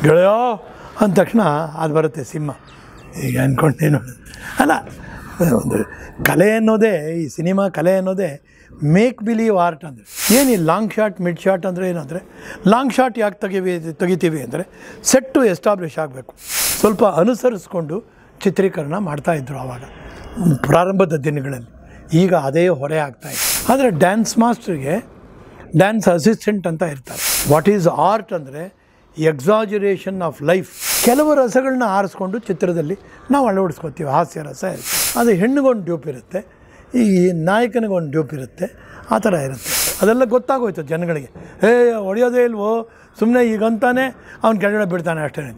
ಗೆಳೆಯೋ ಅಂದ ತಕ್ಷಣ ಅದು ಬರುತ್ತೆ ಸಿಂಹ ಈಗ ಅಂದ್ಕೊಂಡೇನು ಅಲ್ಲ ಒಂದು ಕಲೆ ಅನ್ನೋದೇ ಈ ಸಿನಿಮಾ ಕಲೆ ಅನ್ನೋದೇ ಮೇಕ್ ಬಿಲೀವ್ ಆರ್ಟ್ ಅಂದರೆ ಏನು ಈ ಲಾಂಗ್ ಶಾಟ್ ಮಿಡ್ ಶಾಟ್ ಅಂದರೆ ಏನಂದರೆ ಲಾಂಗ್ ಶಾಟ್ ಯಾಕೆ ತೆಗಿವಿ ತೆಗಿತೀವಿ ಅಂದರೆ ಸೆಟ್ಟು ಎಸ್ಟಾಬ್ಲಿಷ್ ಆಗಬೇಕು ಸ್ವಲ್ಪ ಅನುಸರಿಸ್ಕೊಂಡು ಚಿತ್ರೀಕರಣ ಮಾಡ್ತಾಯಿದ್ರು ಆವಾಗ ಪ್ರಾರಂಭದ ದಿನಗಳಲ್ಲಿ ಈಗ ಅದೇ ಹೊರೆ ಆಗ್ತಾಯಿದೆ ಆದರೆ ಡ್ಯಾನ್ಸ್ ಮಾಸ್ಟ್ರಿಗೆ ಡ್ಯಾನ್ಸ್ ಅಸಿಸ್ಟೆಂಟ್ ಅಂತ ಇರ್ತಾರೆ ವಾಟ್ ಈಸ್ ಆರ್ಟ್ ಅಂದರೆ ಎಕ್ಸಾಜುರೇಷನ್ ಆಫ್ ಲೈಫ್ ಕೆಲವು ರಸಗಳನ್ನ ಆರಿಸ್ಕೊಂಡು ಚಿತ್ರದಲ್ಲಿ ನಾವು ಅಳವಡಿಸ್ಕೊತೀವಿ ಹಾಸ್ಯ ರಸ ಇರುತ್ತೆ ಅದು ಹೆಣ್ಣಿಗೊಂದು ಡ್ಯೂಪ್ ಇರುತ್ತೆ ಈ ನಾಯಕನಿಗೊಂದು ಡ್ಯೂಪ್ ಇರುತ್ತೆ ಆ ಥರ ಇರುತ್ತೆ ಅದೆಲ್ಲ ಗೊತ್ತಾಗೋಯ್ತು ಜನಗಳಿಗೆ ಏ ಹೊಡೆಯೋದೇ ಇಲ್ವೋ ಸುಮ್ಮನೆ ಈಗಂತಾನೆ ಅವ್ನು ಕೆಳಗಡೆ ಬಿಡ್ತಾನೆ ಅಷ್ಟೇ ಅಂತ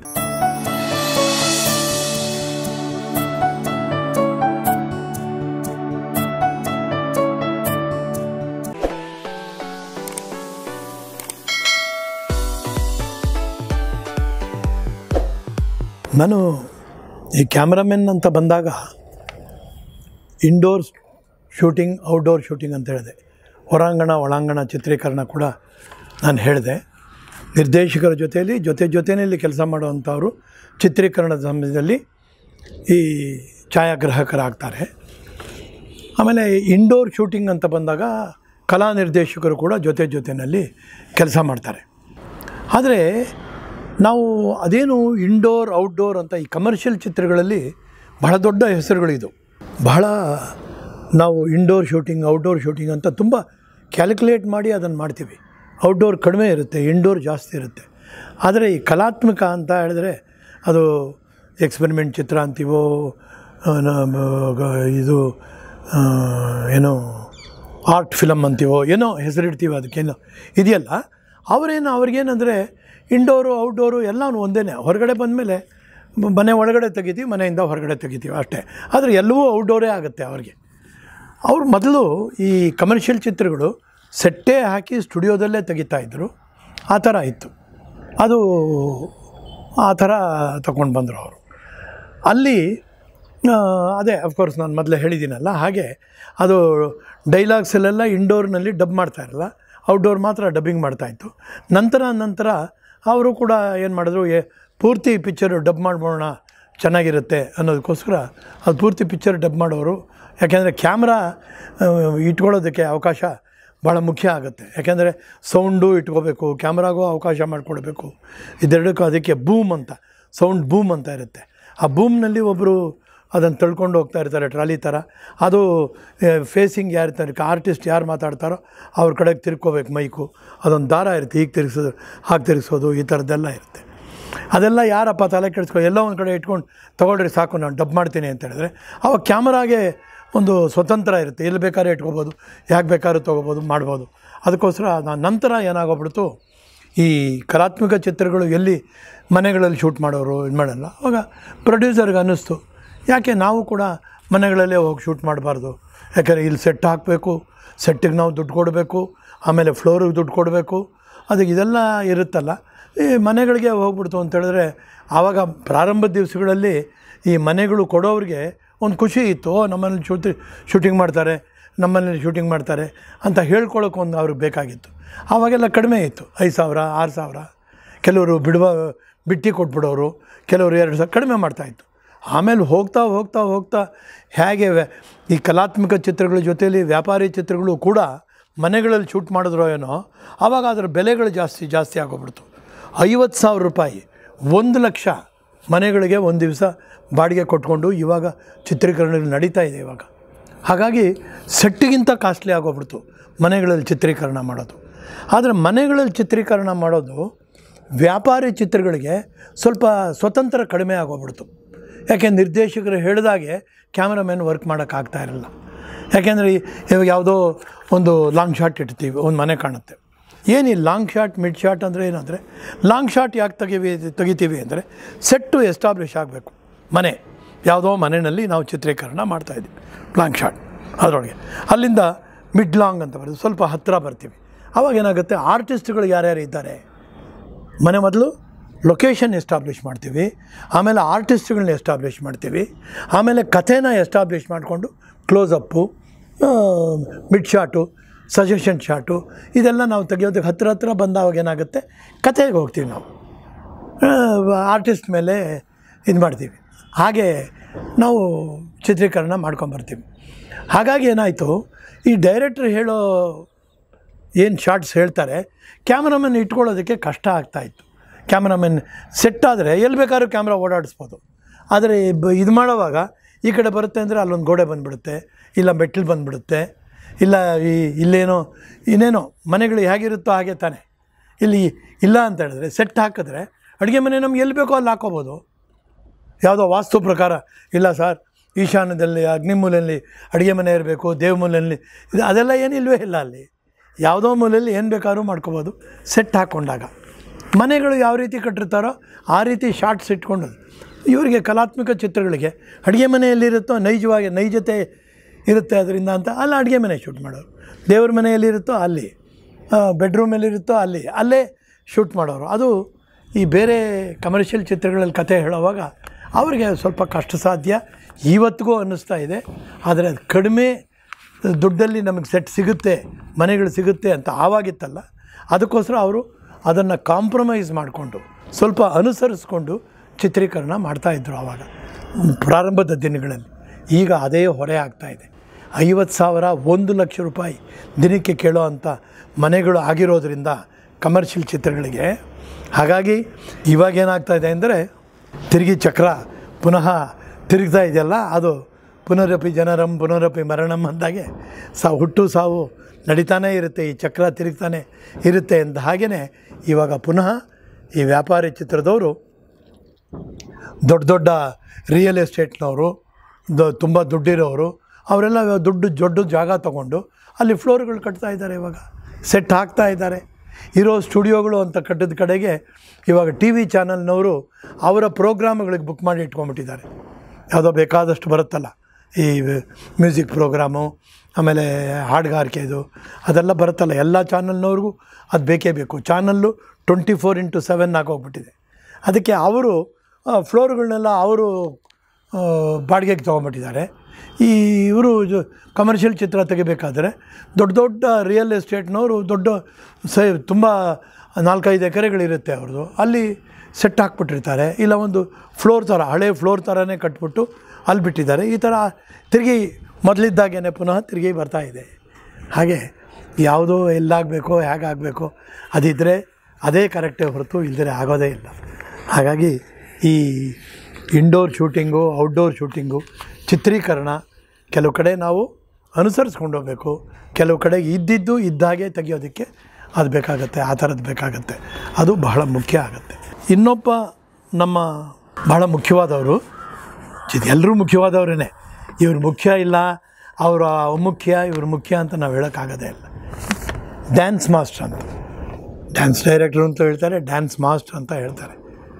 ನಾನು ಈ ಕ್ಯಾಮ್ರಾಮೆನ್ ಅಂತ ಬಂದಾಗ ಇಂಡೋರ್ ಶೂಟಿಂಗ್ ಔಟ್ಡೋರ್ ಶೂಟಿಂಗ್ ಅಂತ ಹೇಳಿದೆ ಹೊರಾಂಗಣ ಒಳಾಂಗಣ ಚಿತ್ರೀಕರಣ ಕೂಡ ನಾನು ಹೇಳಿದೆ ನಿರ್ದೇಶಕರ ಜೊತೆಯಲ್ಲಿ ಜೊತೆ ಜೊತೆಯಲ್ಲಿ ಕೆಲಸ ಮಾಡುವಂಥವರು ಚಿತ್ರೀಕರಣದ ಸಮಯದಲ್ಲಿ ಈ ಛಾಯಾಗ್ರಾಹಕರಾಗ್ತಾರೆ ಆಮೇಲೆ ಇಂಡೋರ್ ಶೂಟಿಂಗ್ ಅಂತ ಬಂದಾಗ ಕಲಾ ನಿರ್ದೇಶಕರು ಕೂಡ ಜೊತೆ ಜೊತೆಯಲ್ಲಿ ಕೆಲಸ ಮಾಡ್ತಾರೆ ಆದರೆ ನಾವು ಅದೇನು ಇಂಡೋರ್ ಔಟ್ಡೋರ್ ಅಂತ ಈ ಕಮರ್ಷಿಯಲ್ ಚಿತ್ರಗಳಲ್ಲಿ ಬಹಳ ದೊಡ್ಡ ಹೆಸರುಗಳಿದು ಬಹಳ ನಾವು ಇಂಡೋರ್ ಶೂಟಿಂಗ್ ಔಟ್ಡೋರ್ ಶೂಟಿಂಗ್ ಅಂತ ತುಂಬ ಕ್ಯಾಲ್ಕುಲೇಟ್ ಮಾಡಿ ಅದನ್ನು ಮಾಡ್ತೀವಿ ಔಟ್ಡೋರ್ ಕಡಿಮೆ ಇರುತ್ತೆ ಇಂಡೋರ್ ಜಾಸ್ತಿ ಇರುತ್ತೆ ಆದರೆ ಈ ಕಲಾತ್ಮಕ ಅಂತ ಹೇಳಿದ್ರೆ ಅದು ಎಕ್ಸ್ಪೆರಿಮೆಂಟ್ ಚಿತ್ರ ಅಂತೀವೋ ಆ, ನಮ್ಮ, ಗ- ಇದು ಆ, ಏನೋ ಆರ್ಟ್ ಫಿಲಮ್ ಅಂತೀವೋ ಏನೋ ಹೆಸರಿಡ್ತೀವಿ ಅದಕ್ಕೇನೋ ಇದೆಯಲ್ಲ ಅವರೇನು ಅವ್ರಿಗೇನಂದರೆ ಇಂಡೋರು ಔಟ್ಡೋರು ಎಲ್ಲನೂ ಒಂದೇ ಹೊರಗಡೆ ಬಂದಮೇಲೆ ಮನೆ ಒಳಗಡೆ ತೆಗಿತೀವಿ ಮನೆಯಿಂದ ಹೊರಗಡೆ ತೆಗಿತೀವಿ ಅಷ್ಟೇ ಆದರೆ ಎಲ್ಲವೂ ಔಟ್ಡೋರೇ ಆಗುತ್ತೆ ಅವ್ರಿಗೆ ಅವ್ರು ಮೊದಲು ಈ ಕಮರ್ಷಿಯಲ್ ಚಿತ್ರಗಳು ಸೆಟ್ಟೇ ಹಾಕಿ ಸ್ಟುಡಿಯೋದಲ್ಲೇ ತೆಗಿತಾ ಇದ್ದರು ಆ ಥರ ಇತ್ತು ಅದು ಆ ಥರ ತಗೊಂಡು ಬಂದರು ಅವರು ಅಲ್ಲಿ ಆ, ಅದೇ ಅಫ್ಕೋರ್ಸ್ ನಾನು ಮೊದಲೇ ಹೇಳಿದ್ದೀನಲ್ಲ ಹಾಗೆ ಅದು ಡೈಲಾಗ್ಸಲ್ಲೆಲ್ಲ ಇಂಡೋರ್ನಲ್ಲಿ ಡಬ್ ಮಾಡ್ತಾ ಇರಲ್ಲ ಔಟ್ಡೋರ್ ಮಾತ್ರ ಡಬ್ಬಿಂಗ್ ಮಾಡ್ತಾಯಿತ್ತು ನಂತರ ನಂತರ ಅವರು ಕೂಡ ಏನು ಮಾಡಿದ್ರು ಏ ಪೂರ್ತಿ ಪಿಕ್ಚರು ಡಬ್ ಮಾಡ್ಬೋಣ ಚೆನ್ನಾಗಿರುತ್ತೆ ಅನ್ನೋದಕ್ಕೋಸ್ಕರ ಅದು ಪೂರ್ತಿ ಪಿಕ್ಚರ್ ಡಬ್ ಮಾಡೋರು ಯಾಕೆಂದರೆ ಕ್ಯಾಮ್ರಾ ಇಟ್ಕೊಳ್ಳೋದಕ್ಕೆ ಅವಕಾಶ ಭಾಳ ಮುಖ್ಯ ಆಗುತ್ತೆ ಯಾಕೆಂದರೆ ಸೌಂಡು ಇಟ್ಕೋಬೇಕು ಕ್ಯಾಮ್ರಾಗೂ ಅವಕಾಶ ಮಾಡಿಕೊಡ್ಬೇಕು ಇದೆರಡಕ್ಕೂ ಅದಕ್ಕೆ ಬೂಮ್ ಅಂತ ಸೌಂಡ್ ಬೂಮ್ ಅಂತ ಇರುತ್ತೆ ಆ ಬೂಮ್ನಲ್ಲಿ ಒಬ್ಬರು ಅದನ್ನು ತಳ್ಕೊಂಡು ಹೋಗ್ತಾ ಇರ್ತಾರೆ ಟ್ರಾಲಿ ಥರ ಅದು ಫೇಸಿಂಗ್ ಯಾರು ಇರ್ತಾರೆ ಆರ್ಟಿಸ್ಟ್ ಯಾರು ಮಾತಾಡ್ತಾರೋ ಅವ್ರ ಕಡೆಗೆ ತಿರ್ಕೋಬೇಕು ಮೈಕು ಅದೊಂದು ದಾರ ಇರುತ್ತೆ ಹೀಗೆ ತಿರ್ಗಿಸೋದು ಹಾಗೆ ತಿರ್ಗಿಸೋದು ಈ ಥರದ್ದೆಲ್ಲ ಇರುತ್ತೆ ಅದೆಲ್ಲ ಯಾರಪ್ಪ ತಲೆ ಕೆಡಿಸ್ಕೊ ಎಲ್ಲೋ ಒಂದು ಕಡೆ ಇಟ್ಕೊಂಡು ತೊಗೊಳ್ರಿ ಸಾಕು ನಾನು ಡಬ್ ಮಾಡ್ತೀನಿ ಅಂತ ಹೇಳಿದ್ರೆ ಅವಾಗ ಕ್ಯಾಮ್ರಾಗೆ ಒಂದು ಸ್ವತಂತ್ರ ಇರುತ್ತೆ ಎಲ್ಲಿ ಬೇಕಾದ್ರೆ ಇಟ್ಕೋಬೋದು ಯಾಕೆ ಬೇಕಾದ್ರೂ ತೊಗೋಬೋದು ಮಾಡ್ಬೋದು ಅದಕ್ಕೋಸ್ಕರ ನಾ- ನಂತರ ಏನಾಗೋಗ್ಬಿಡ್ತು ಈ ಕಲಾತ್ಮಕ ಚಿತ್ರಗಳು ಎಲ್ಲಿ ಮನೆಗಳಲ್ಲಿ ಶೂಟ್ ಮಾಡೋರು ಇದು ಮಾಡಲ್ಲ ಅವಾಗ ಪ್ರೊಡ್ಯೂಸರ್ಗೆ ಅನ್ನಿಸ್ತು ಯಾಕೆ ನಾವು ಕೂಡ ಮನೆಗಳಲ್ಲೇ ಹೋಗಿ ಶೂಟ್ ಮಾಡಬಾರ್ದು ಯಾಕೆಂದರೆ ಇಲ್ಲಿ ಸೆಟ್ ಹಾಕಬೇಕು ಸೆಟ್ಟಿಗೆ ನಾವು ದುಡ್ಡು ಕೊಡಬೇಕು ಆಮೇಲೆ ಫ್ಲೋರಿಗೆ ದುಡ್ಡು ಕೊಡಬೇಕು ಅದಕ್ಕೆ ಇದೆಲ್ಲ ಇರುತ್ತಲ್ಲ ಈ ಮನೆಗಳಿಗೆ ಹೋಗ್ಬಿಡ್ತು ಅಂತ ಹೇಳಿದ್ರೆ ಆವಾಗ ಪ್ರಾರಂಭದ ದಿವಸಗಳಲ್ಲಿ ಈ ಮನೆಗಳು ಕೊಡೋರಿಗೆ ಒಂದು ಖುಷಿ ಇತ್ತು ಓ ನಮ್ಮಲ್ಲಿ ಶೂಟಿ ಶೂಟಿಂಗ್ ಮಾಡ್ತಾರೆ ನಮ್ಮಲ್ಲಿ ಶೂಟಿಂಗ್ ಮಾಡ್ತಾರೆ ಅಂತ ಹೇಳ್ಕೊಳ್ಳೋಕೆ ಒಂದು ಅವ್ರಿಗೆ ಬೇಕಾಗಿತ್ತು ಆವಾಗೆಲ್ಲ ಕಡಿಮೆ ಇತ್ತು ಐದು ಸಾವಿರ ಆರು ಸಾವಿರ ಕೆಲವರು ಬಿಡುವ ಬಿಟ್ಟು ಕೊಟ್ಬಿಡೋರು ಕೆಲವರು ಎರಡು ಸಾವಿರ ಕಡಿಮೆ ಮಾಡ್ತಾಯಿತ್ತು ಆಮೇಲೆ ಹೋಗ್ತಾ ಹೋಗ್ತಾ ಹೋಗ್ತಾ ಹೇಗೆ ವ್ಯ- ಈ ಕಲಾತ್ಮಕ ಚಿತ್ರಗಳ ಜೊತೆಯಲ್ಲಿ ವ್ಯಾಪಾರಿ ಚಿತ್ರಗಳು ಕೂಡ ಮನೆಗಳಲ್ಲಿ ಶೂಟ್ ಮಾಡಿದ್ರೋ ಏನೋ ಆವಾಗ ಅದರ ಬೆಲೆಗಳು ಜಾಸ್ತಿ ಜಾಸ್ತಿ ಆಗೋಗ್ಬಿಡ್ತು ಐವತ್ತು ಸಾವಿರ ರೂಪಾಯಿ ಒಂದು ಲಕ್ಷ ಮನೆಗಳಿಗೆ ಒಂದು ದಿವಸ ಬಾಡಿಗೆ ಕೊಟ್ಕೊಂಡು ಇವಾಗ ಚಿತ್ರೀಕರಣಗಳು ನಡೀತಾ ಇದೆ ಇವಾಗ ಹಾಗಾಗಿ ಸೆಟ್ಟಿಗಿಂತ ಕಾಸ್ಟ್ಲಿ ಆಗೋಗ್ಬಿಡ್ತು ಮನೆಗಳಲ್ಲಿ ಚಿತ್ರೀಕರಣ ಮಾಡೋದು ಆದರೆ ಮನೆಗಳಲ್ಲಿ ಚಿತ್ರೀಕರಣ ಮಾಡೋದು ವ್ಯಾಪಾರಿ ಚಿತ್ರಗಳಿಗೆ ಸ್ವಲ್ಪ ಸ್ವತಂತ್ರ ಕಡಿಮೆ ಆಗೋಗ್ಬಿಡ್ತು ಯಾಕೆ ನಿರ್ದೇಶಕರು ಹೇಳಿದಾಗೆ ಕ್ಯಾಮ್ರಾಮನ್ ವರ್ಕ್ ಮಾಡೋಕ್ಕಾಗ್ತಾ ಇರಲ್ಲ ಯಾಕೆಂದರೆ ಇವಾಗ ಯಾವುದೋ ಒಂದು ಲಾಂಗ್ ಶಾಟ್ ಇಡ್ತೀವಿ ಒಂದು ಮನೆ ಕಾಣುತ್ತೆ ಏನು ಈ ಲಾಂಗ್ ಶಾಟ್ ಮಿಡ್ ಶಾಟ್ ಅಂದರೆ ಏನಂದರೆ ಲಾಂಗ್ ಶಾಟ್ ಯಾಕೆ ತೆಗಿವಿ ತೆಗಿತೀವಿ ಅಂದರೆ ಸೆಟ್ಟು ಎಸ್ಟಾಬ್ಲಿಷ್ ಆಗಬೇಕು ಮನೆ ಯಾವುದೋ ಮನೆಯಲ್ಲಿ ನಾವು ಚಿತ್ರೀಕರಣ ಮಾಡ್ತಾಯಿದ್ವಿ ಲಾಂಗ್ ಶಾಟ್ ಅದರೊಳಗೆ ಅಲ್ಲಿಂದ ಮಿಡ್ ಲಾಂಗ್ ಅಂತ ಬರ್ತದೆ ಸ್ವಲ್ಪ ಹತ್ತಿರ ಬರ್ತೀವಿ ಆವಾಗ ಏನಾಗುತ್ತೆ ಆರ್ಟಿಸ್ಟ್ಗಳು ಯಾರ್ಯಾರು ಇದ್ದಾರೆ ಮನೆ ಮೊದಲು ಲೊಕೇಶನ್ ಎಸ್ಟಾಬ್ಲಿಷ್ ಮಾಡ್ತೀವಿ ಆಮೇಲೆ ಆರ್ಟಿಸ್ಟ್ಗಳನ್ನ ಎಸ್ಟಾಬ್ಲಿಷ್ ಮಾಡ್ತೀವಿ ಆಮೇಲೆ ಕಥೆನ ಎಸ್ಟಾಬ್ಲಿಷ್ ಮಾಡಿಕೊಂಡು close up mid shot suggestion shot ಇದೆಲ್ಲ ನಾವು ತೆಗಿಯೋದಕ್ಕೆ ಹತ್ತಿರ ಹತ್ತಿರ ಬಂದಾಗ ಏನಾಗುತ್ತೆ ಕಥೆಗೆ ಹೋಗ್ತೀವಿ ನಾವು ಆರ್ಟಿಸ್ಟ್ ಮೇಲೆ ಇದು ಮಾಡ್ತೀವಿ ಹಾಗೆ ನಾವು ಚಿತ್ರೀಕರಣ ಮಾಡ್ಕೊಂಬರ್ತೀವಿ ಹಾಗಾಗಿ ಏನಾಯಿತು ಈ ಡೈರೆಕ್ಟ್ರ್ ಹೇಳೋ ಏನು ಶಾರ್ಟ್ಸ್ ಹೇಳ್ತಾರೆ ಕ್ಯಾಮ್ರಾಮನ್ ಇಟ್ಕೊಳ್ಳೋದಕ್ಕೆ ಕಷ್ಟ ಆಗ್ತಾಯಿತ್ತು ಕ್ಯಾಮ್ರಾಮನ್ ಸೆಟ್ ಆದರೆ ಎಲ್ಲಿ ಬೇಕಾದ್ರೂ ಕ್ಯಾಮ್ರಾ ಓಡಾಡಿಸ್ಬೋದು ಆದರೆ ಬ ಇದು ಮಾಡೋವಾಗ ಈ ಕಡೆ ಬರುತ್ತೆ ಅಂದರೆ ಅಲ್ಲೊಂದು ಗೋಡೆ ಬಂದುಬಿಡುತ್ತೆ ಇಲ್ಲ ಮೆಟ್ಟಿಲು ಬಂದುಬಿಡುತ್ತೆ ಇಲ್ಲ ಈ ಇಲ್ಲೇನೋ ಇನ್ನೇನೋ ಮನೆಗಳು ಹೇಗಿರುತ್ತೋ ಹಾಗೆ ತಾನೆ ಇಲ್ಲಿ ಇಲ್ಲ ಅಂತ ಹೇಳಿದ್ರೆ ಸೆಟ್ ಹಾಕಿದ್ರೆ ಅಡುಗೆ ಮನೆ ನಮ್ಗೆ ಎಲ್ಲಿ ಬೇಕೋ ಅಲ್ಲಿ ಹಾಕೋಬೋದು ಯಾವುದೋ ವಾಸ್ತು ಪ್ರಕಾರ ಇಲ್ಲ ಸರ್ ಈಶಾನ್ಯದಲ್ಲಿ ಅಗ್ನಿಮೂಲೆಯಲ್ಲಿ ಅಡುಗೆ ಮನೆ ಇರಬೇಕು ದೇವಮೂಲೆಯಲ್ಲಿ ಇದು ಅದೆಲ್ಲ ಏನಿಲ್ವೇ ಇಲ್ಲ ಅಲ್ಲಿ ಯಾವುದೋ ಮೂಲೆಯಲ್ಲಿ ಏನು ಬೇಕಾದ್ರೂ ಮಾಡ್ಕೋಬೋದು ಸೆಟ್ ಹಾಕ್ಕೊಂಡಾಗ ಮನೆಗಳು ಯಾವ ರೀತಿ ಕಟ್ಟಿರ್ತಾರೋ ಆ ರೀತಿ ಶಾರ್ಟ್ಸ್ ಇಟ್ಕೊಂಡು ಇವರಿಗೆ ಕಲಾತ್ಮಕ ಚಿತ್ರಗಳಿಗೆ ಅಡುಗೆ ಮನೆಯಲ್ಲಿರುತ್ತೋ ನೈಜವಾಗಿ ನೈಜತೆ ಇರುತ್ತೆ ಅದರಿಂದ ಅಂತ ಅಲ್ಲಿ ಅಡುಗೆ ಮನೆ ಶೂಟ್ ಮಾಡೋರು ದೇವ್ರ ಮನೆಯಲ್ಲಿರುತ್ತೋ ಅಲ್ಲಿ ಬೆಡ್ರೂಮಲ್ಲಿರುತ್ತೋ ಅಲ್ಲಿ ಅಲ್ಲೇ ಶೂಟ್ ಮಾಡೋರು ಅದು ಈ ಬೇರೆ ಕಮರ್ಷಿಯಲ್ ಚಿತ್ರಗಳಲ್ಲಿ ಕತೆ ಹೇಳೋವಾಗ ಅವರಿಗೆ ಸ್ವಲ್ಪ ಕಷ್ಟ ಸಾಧ್ಯ ಇವತ್ತಿಗೂ ಅನ್ನಿಸ್ತಾ ಇದೆ ಆದರೆ ಅದು ಕಡಿಮೆ ದುಡ್ಡಲ್ಲಿ ನಮಗೆ ಸೆಟ್ ಸಿಗುತ್ತೆ ಮನೆಗಳು ಸಿಗುತ್ತೆ ಅಂತ ಆವಾಗಿತ್ತಲ್ಲ ಅದಕ್ಕೋಸ್ಕರ ಅವರು ಅದನ್ನು ಕಾಂಪ್ರಮೈಸ್ ಮಾಡಿಕೊಂಡು ಸ್ವಲ್ಪ ಅನುಸರಿಸ್ಕೊಂಡು ಚಿತ್ರೀಕರಣ ಮಾಡ್ತಾಯಿದ್ರು ಆವಾಗ ಪ್ರಾರಂಭದ ದಿನಗಳಲ್ಲಿ ಈಗ ಅದೇ ಹೊರೆ ಆಗ್ತಾಯಿದೆ ಐವತ್ತು ಸಾವಿರ ಒಂದು ಲಕ್ಷ ರೂಪಾಯಿ ದಿನಕ್ಕೆ ಕೇಳೋ ಅಂಥ ಮನೆಗಳು ಆಗಿರೋದ್ರಿಂದ ಕಮರ್ಷಿಯಲ್ ಚಿತ್ರಗಳಿಗೆ ಹಾಗಾಗಿ ಇವಾಗ ಏನಾಗ್ತಾ ಇದೆ ಅಂದರೆ ತಿರುಗಿ ಚಕ್ರ ಪುನಃ ತಿರುಗ್ತಾ ಇದೆಯಲ್ಲ ಅದು ಪುನರಪಿ ಜನರಂ ಪುನರಪಿ ಮರಣಂ ಅಂದಾಗೆ ಸಾ ಹುಟ್ಟು ಸಾವು ನಡೀತಾನೇ ಇರುತ್ತೆ ಈ ಚಕ್ರ ತಿರುಗ್ತಾನೆ ಇರುತ್ತೆ ಅಂತ ಹಾಗೆಯೇ ಇವಾಗ ಪುನಃ ಈ ವ್ಯಾಪಾರಿ ಚಿತ್ರದವರು ದೊಡ್ಡ ದೊಡ್ಡ ರಿಯಲ್ ಎಸ್ಟೇಟ್ನವರು ದ ತುಂಬ ದುಡ್ಡಿರೋರು ಅವರೆಲ್ಲ ಇವಾಗ ದುಡ್ಡು ದೊಡ್ಡ ಜಾಗ ತೊಗೊಂಡು ಅಲ್ಲಿ ಫ್ಲೋರ್ಗಳು ಕಟ್ತಾ ಇದ್ದಾರೆ ಇವಾಗ ಸೆಟ್ ಹಾಕ್ತಾ ಇದ್ದಾರೆ ಇರೋ ಸ್ಟುಡಿಯೋಗಳು ಅಂತ ಕಟ್ಟಿದ ಕಡೆಗೆ ಇವಾಗ ಟಿ ವಿ ಚಾನಲ್ನವರು ಅವರ ಪ್ರೋಗ್ರಾಮ್ಗಳಿಗೆ ಬುಕ್ ಮಾಡಿ ಇಟ್ಕೊಂಡ್ಬಿಟ್ಟಿದ್ದಾರೆ ಯಾವುದೋ ಬೇಕಾದಷ್ಟು ಬರುತ್ತಲ್ಲ ಈ ಮ್ಯೂಸಿಕ್ ಪ್ರೋಗ್ರಾಮು ಆಮೇಲೆ ಹಾಡುಗಾರಿಕೆದು ಅದೆಲ್ಲ ಬರುತ್ತಲ್ಲ ಎಲ್ಲ ಚಾನಲ್ನವ್ರಿಗೂ ಅದು ಬೇಕೇ ಬೇಕು channel twenty four into seven ಆಗೋಗ್ಬಿಟ್ಟಿದೆ ಅದಕ್ಕೆ ಅವರು ಫ್ಲೋರ್ಗಳನ್ನೆಲ್ಲ ಅವರು ಆ, ಬಾಡಿಗೆಗೆ ತೊಗೊಂಬಿಟ್ಟಿದ್ದಾರೆ ಈ ಇವರು ಕಮರ್ಷಿಯಲ್ ಚಿತ್ರ ತೆಗಿಬೇಕಾದ್ರೆ ದೊಡ್ಡ ದೊಡ್ಡ ರಿಯಲ್ ಎಸ್ಟೇಟ್ನವರು ದೊಡ್ಡ ಸ ತುಂಬ ನಾಲ್ಕೈದು ಎಕರೆಗಳಿರುತ್ತೆ ಅವ್ರದ್ದು ಅಲ್ಲಿ ಸೆಟ್ ಹಾಕ್ಬಿಟ್ಟಿರ್ತಾರೆ ಇಲ್ಲ ಒಂದು ಫ್ಲೋರ್ ಥರ ಹಳೆ ಫ್ಲೋರ್ ಥರನೇ ಕಟ್ಬಿಟ್ಟು ಅಲ್ಲಿ ಬಿಟ್ಟಿದ್ದಾರೆ ಈ ಥರ ತಿರುಗಿ ಮೊದಲಿದ್ದಾಗೇ ಪುನಃ ತಿರುಗಿ ಬರ್ತಾ ಇದೆ ಹಾಗೆ ಯಾವುದೋ ಎಲ್ಲಾಗಬೇಕು ಹೇಗಾಗಬೇಕು ಅದಿದ್ದರೆ ಅದೇ ಕರೆಕ್ಟೇ ಹೊರತು ಇಲ್ಲದೇ ಆಗೋದೇ ಇಲ್ಲ ಹಾಗಾಗಿ ಈ ಇಂಡೋರ್ ಶೂಟಿಂಗು ಔಟ್ಡೋರ್ ಶೂಟಿಂಗು ಚಿತ್ರೀಕರಣ ಕೆಲವು ಕಡೆ ನಾವು ಅನುಸರಿಸ್ಕೊಂಡು ಹೋಗಬೇಕು ಕೆಲವು ಕಡೆ ಇದ್ದಿದ್ದು ಇದ್ದಾಗೆ ತೆಗಿಯೋದಕ್ಕೆ ಅದು ಬೇಕಾಗತ್ತೆ ಆ ಥರದ್ದು ಬೇಕಾಗತ್ತೆ ಅದು ಬಹಳ ಮುಖ್ಯ ಆಗುತ್ತೆ ಇನ್ನೊಬ್ಬ ನಮ್ಮ ಬಹಳ ಮುಖ್ಯವಾದವರು ಎಲ್ಲರೂ ಮುಖ್ಯವಾದವರೇ ಇವ್ರು ಮುಖ್ಯ ಇಲ್ಲ ಅವರ ಮುಖ್ಯ ಇವ್ರು ಮುಖ್ಯ ಅಂತ ನಾವು ಹೇಳೋಕ್ಕಾಗೋದೇ ಇಲ್ಲ ಡ್ಯಾನ್ಸ್ ಮಾಸ್ಟರ್ ಅಂತ ಡ್ಯಾನ್ಸ್ ಡೈರೆಕ್ಟ್ರು ಅಂತ ಹೇಳ್ತಾರೆ ಡ್ಯಾನ್ಸ್ ಮಾಸ್ಟರ್ ಅಂತ ಹೇಳ್ತಾರೆ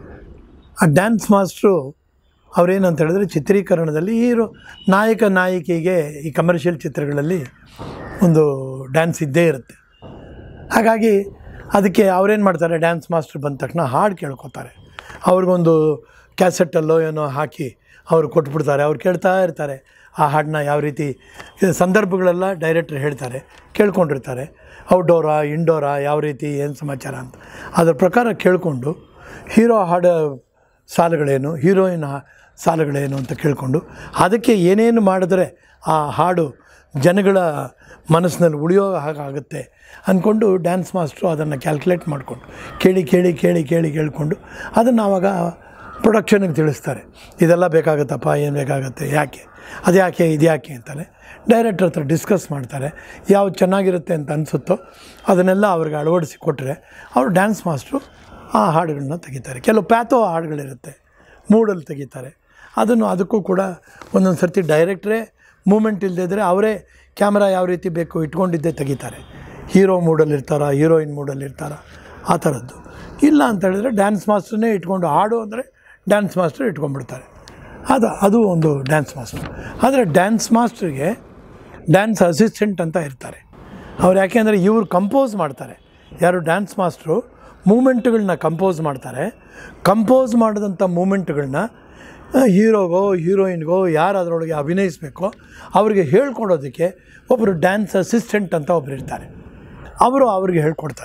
ಆ ಡ್ಯಾನ್ಸ್ ಮಾಸ್ಟ್ರು ಅವ್ರೇನಂತ ಹೇಳಿದ್ರೆ ಚಿತ್ರೀಕರಣದಲ್ಲಿ ಹೀರೋ ನಾಯಕ ನಾಯಕಿಗೆ ಈ ಕಮರ್ಷಿಯಲ್ ಚಿತ್ರಗಳಲ್ಲಿ ಒಂದು ಡ್ಯಾನ್ಸ್ ಇದ್ದೇ ಇರುತ್ತೆ ಹಾಗಾಗಿ ಅದಕ್ಕೆ ಅವ್ರೇನು ಮಾಡ್ತಾರೆ ಡ್ಯಾನ್ಸ್ ಮಾಸ್ಟರ್ ಬಂದ ತಕ್ಷಣ ಹಾಡು ಕೇಳ್ಕೊತಾರೆ ಅವ್ರಿಗೊಂದು ಕ್ಯಾಸೆಟ್ಟಲ್ಲೋ ಏನೋ ಹಾಕಿ ಅವರು ಕೊಟ್ಬಿಡ್ತಾರೆ ಅವ್ರು ಕೇಳ್ತಾ ಇರ್ತಾರೆ ಆ ಹಾಡನ್ನ ಯಾವ ರೀತಿ ಇದು ಸಂದರ್ಭಗಳೆಲ್ಲ ಡೈರೆಕ್ಟ್ರ್ ಹೇಳ್ತಾರೆ ಕೇಳ್ಕೊಂಡಿರ್ತಾರೆ ಔಟ್ಡೋರಾ ಇಂಡೋರಾ ಯಾವ ರೀತಿ ಏನು ಸಮಾಚಾರ ಅಂತ ಅದ್ರ ಪ್ರಕಾರ ಕೇಳಿಕೊಂಡು ಹೀರೋ ಹಾಡು ಸಾಲುಗಳೇನು ಹೀರೋಯಿನ್ ಹಾ- ಸಾಲುಗಳೇನು ಅಂತ ಕೇಳಿಕೊಂಡು ಅದಕ್ಕೆ ಏನೇನು ಮಾಡಿದ್ರೆ ಆ ಹಾಡು ಜನಗಳ ಮನಸ್ಸಿನಲ್ಲಿ ಉಳಿಯೋ ಹಾಗಾಗುತ್ತೆ ಅಂದ್ಕೊಂಡು ಡ್ಯಾನ್ಸ್ ಮಾಸ್ಟ್ರು ಅದನ್ನು ಕ್ಯಾಲ್ಕುಲೇಟ್ ಮಾಡಿಕೊಂಡು ಕೇಳಿ ಕೇಳಿ ಕೇಳಿ ಕೇಳಿ ಕೇಳಿಕೊಂಡು ಅದನ್ನು ಆವಾಗ ಪ್ರೊಡಕ್ಷನ್ಗೆ ತಿಳಿಸ್ತಾರೆ ಇದೆಲ್ಲ ಬೇಕಾಗುತ್ತಪ್ಪ ಏನು ಬೇಕಾಗುತ್ತೆ ಯಾಕೆ ಅದು ಯಾಕೆ ಇದು ಯಾಕೆ ಅಂತಾನೆ ಡೈರೆಕ್ಟ್ರ್ ಹತ್ರ ಡಿಸ್ಕಸ್ ಮಾಡ್ತಾರೆ ಯಾವ್ದು ಚೆನ್ನಾಗಿರುತ್ತೆ ಅಂತ ಅನಿಸುತ್ತೋ ಅದನ್ನೆಲ್ಲ ಅವ್ರಿಗೆ ಅಳವಡಿಸಿ ಕೊಟ್ಟರೆ ಅವರು ಡ್ಯಾನ್ಸ್ ಮಾಸ್ಟ್ರು ಆ ಹಾಡುಗಳನ್ನ ತೆಗಿತಾರೆ ಕೆಲವು ಪ್ಯಾಥೋ ಹಾಡುಗಳಿರುತ್ತೆ ಮೂಡಲ್ಲಿ ತೆಗಿತಾರೆ ಅದನ್ನು ಅದಕ್ಕೂ ಕೂಡ ಒಂದೊಂದು ಸರ್ತಿ ಡೈರೆಕ್ಟ್ರೇ ಮೂಮೆಂಟ್ ಇಲ್ಲದಿದ್ದರೆ ಅವರೇ ಕ್ಯಾಮ್ರಾ ಯಾವ ರೀತಿ ಬೇಕು ಇಟ್ಕೊಂಡಿದ್ದೇ ತೆಗಿತಾರೆ ಹೀರೋ ಮೂಡಲ್ಲಿ ಇರ್ತಾರ ಹೀರೋಯಿನ್ ಮೂಡಲ್ಲಿ ಇರ್ತಾರ ಆ ಥರದ್ದು ಇಲ್ಲ ಅಂತ ಹೇಳಿದ್ರೆ ಡ್ಯಾನ್ಸ್ ಮಾಸ್ಟರ್ನೇ ಇಟ್ಕೊಂಡು ಹಾಡು ಅಂದರೆ ಡ್ಯಾನ್ಸ್ ಮಾಸ್ಟರ್ ಇಟ್ಕೊಂಡ್ಬಿಡ್ತಾರೆ ಅದು ಅದು ಒಂದು ಡ್ಯಾನ್ಸ್ ಮಾಸ್ಟರ್ ಆದರೆ ಡ್ಯಾನ್ಸ್ ಮಾಸ್ಟ್ರಿಗೆ ಡ್ಯಾನ್ಸ್ ಅಸಿಸ್ಟೆಂಟ್ ಅಂತ ಇರ್ತಾರೆ ಅವ್ರು ಯಾಕೆ ಅಂದರೆ ಇವ್ರು ಕಂಪೋಸ್ ಮಾಡ್ತಾರೆ ಯಾರು ಡ್ಯಾನ್ಸ್ ಮಾಸ್ಟ್ರು ಮೂಮೆಂಟ್ಗಳನ್ನ ಕಂಪೋಸ್ ಮಾಡ್ತಾರೆ ಕಂಪೋಸ್ ಮಾಡಿದಂಥ ಮೂಮೆಂಟ್ಗಳನ್ನ ಹೀರೋಗೋ ಹೀರೋಯಿನ್ಗೋ ಯಾರು ಅದರೊಳಗೆ ಅಭಿನಯಿಸಬೇಕೋ ಅವ್ರಿಗೆ ಹೇಳ್ಕೊಡೋದಕ್ಕೆ ಒಬ್ಬರು ಡ್ಯಾನ್ಸ್ ಅಸಿಸ್ಟೆಂಟ್ ಅಂತ ಒಬ್ರು ಇರ್ತಾರೆ ಅವರು ಅವ್ರಿಗೆ ಹೇಳ್ಕೊಡ್ತಾರೆ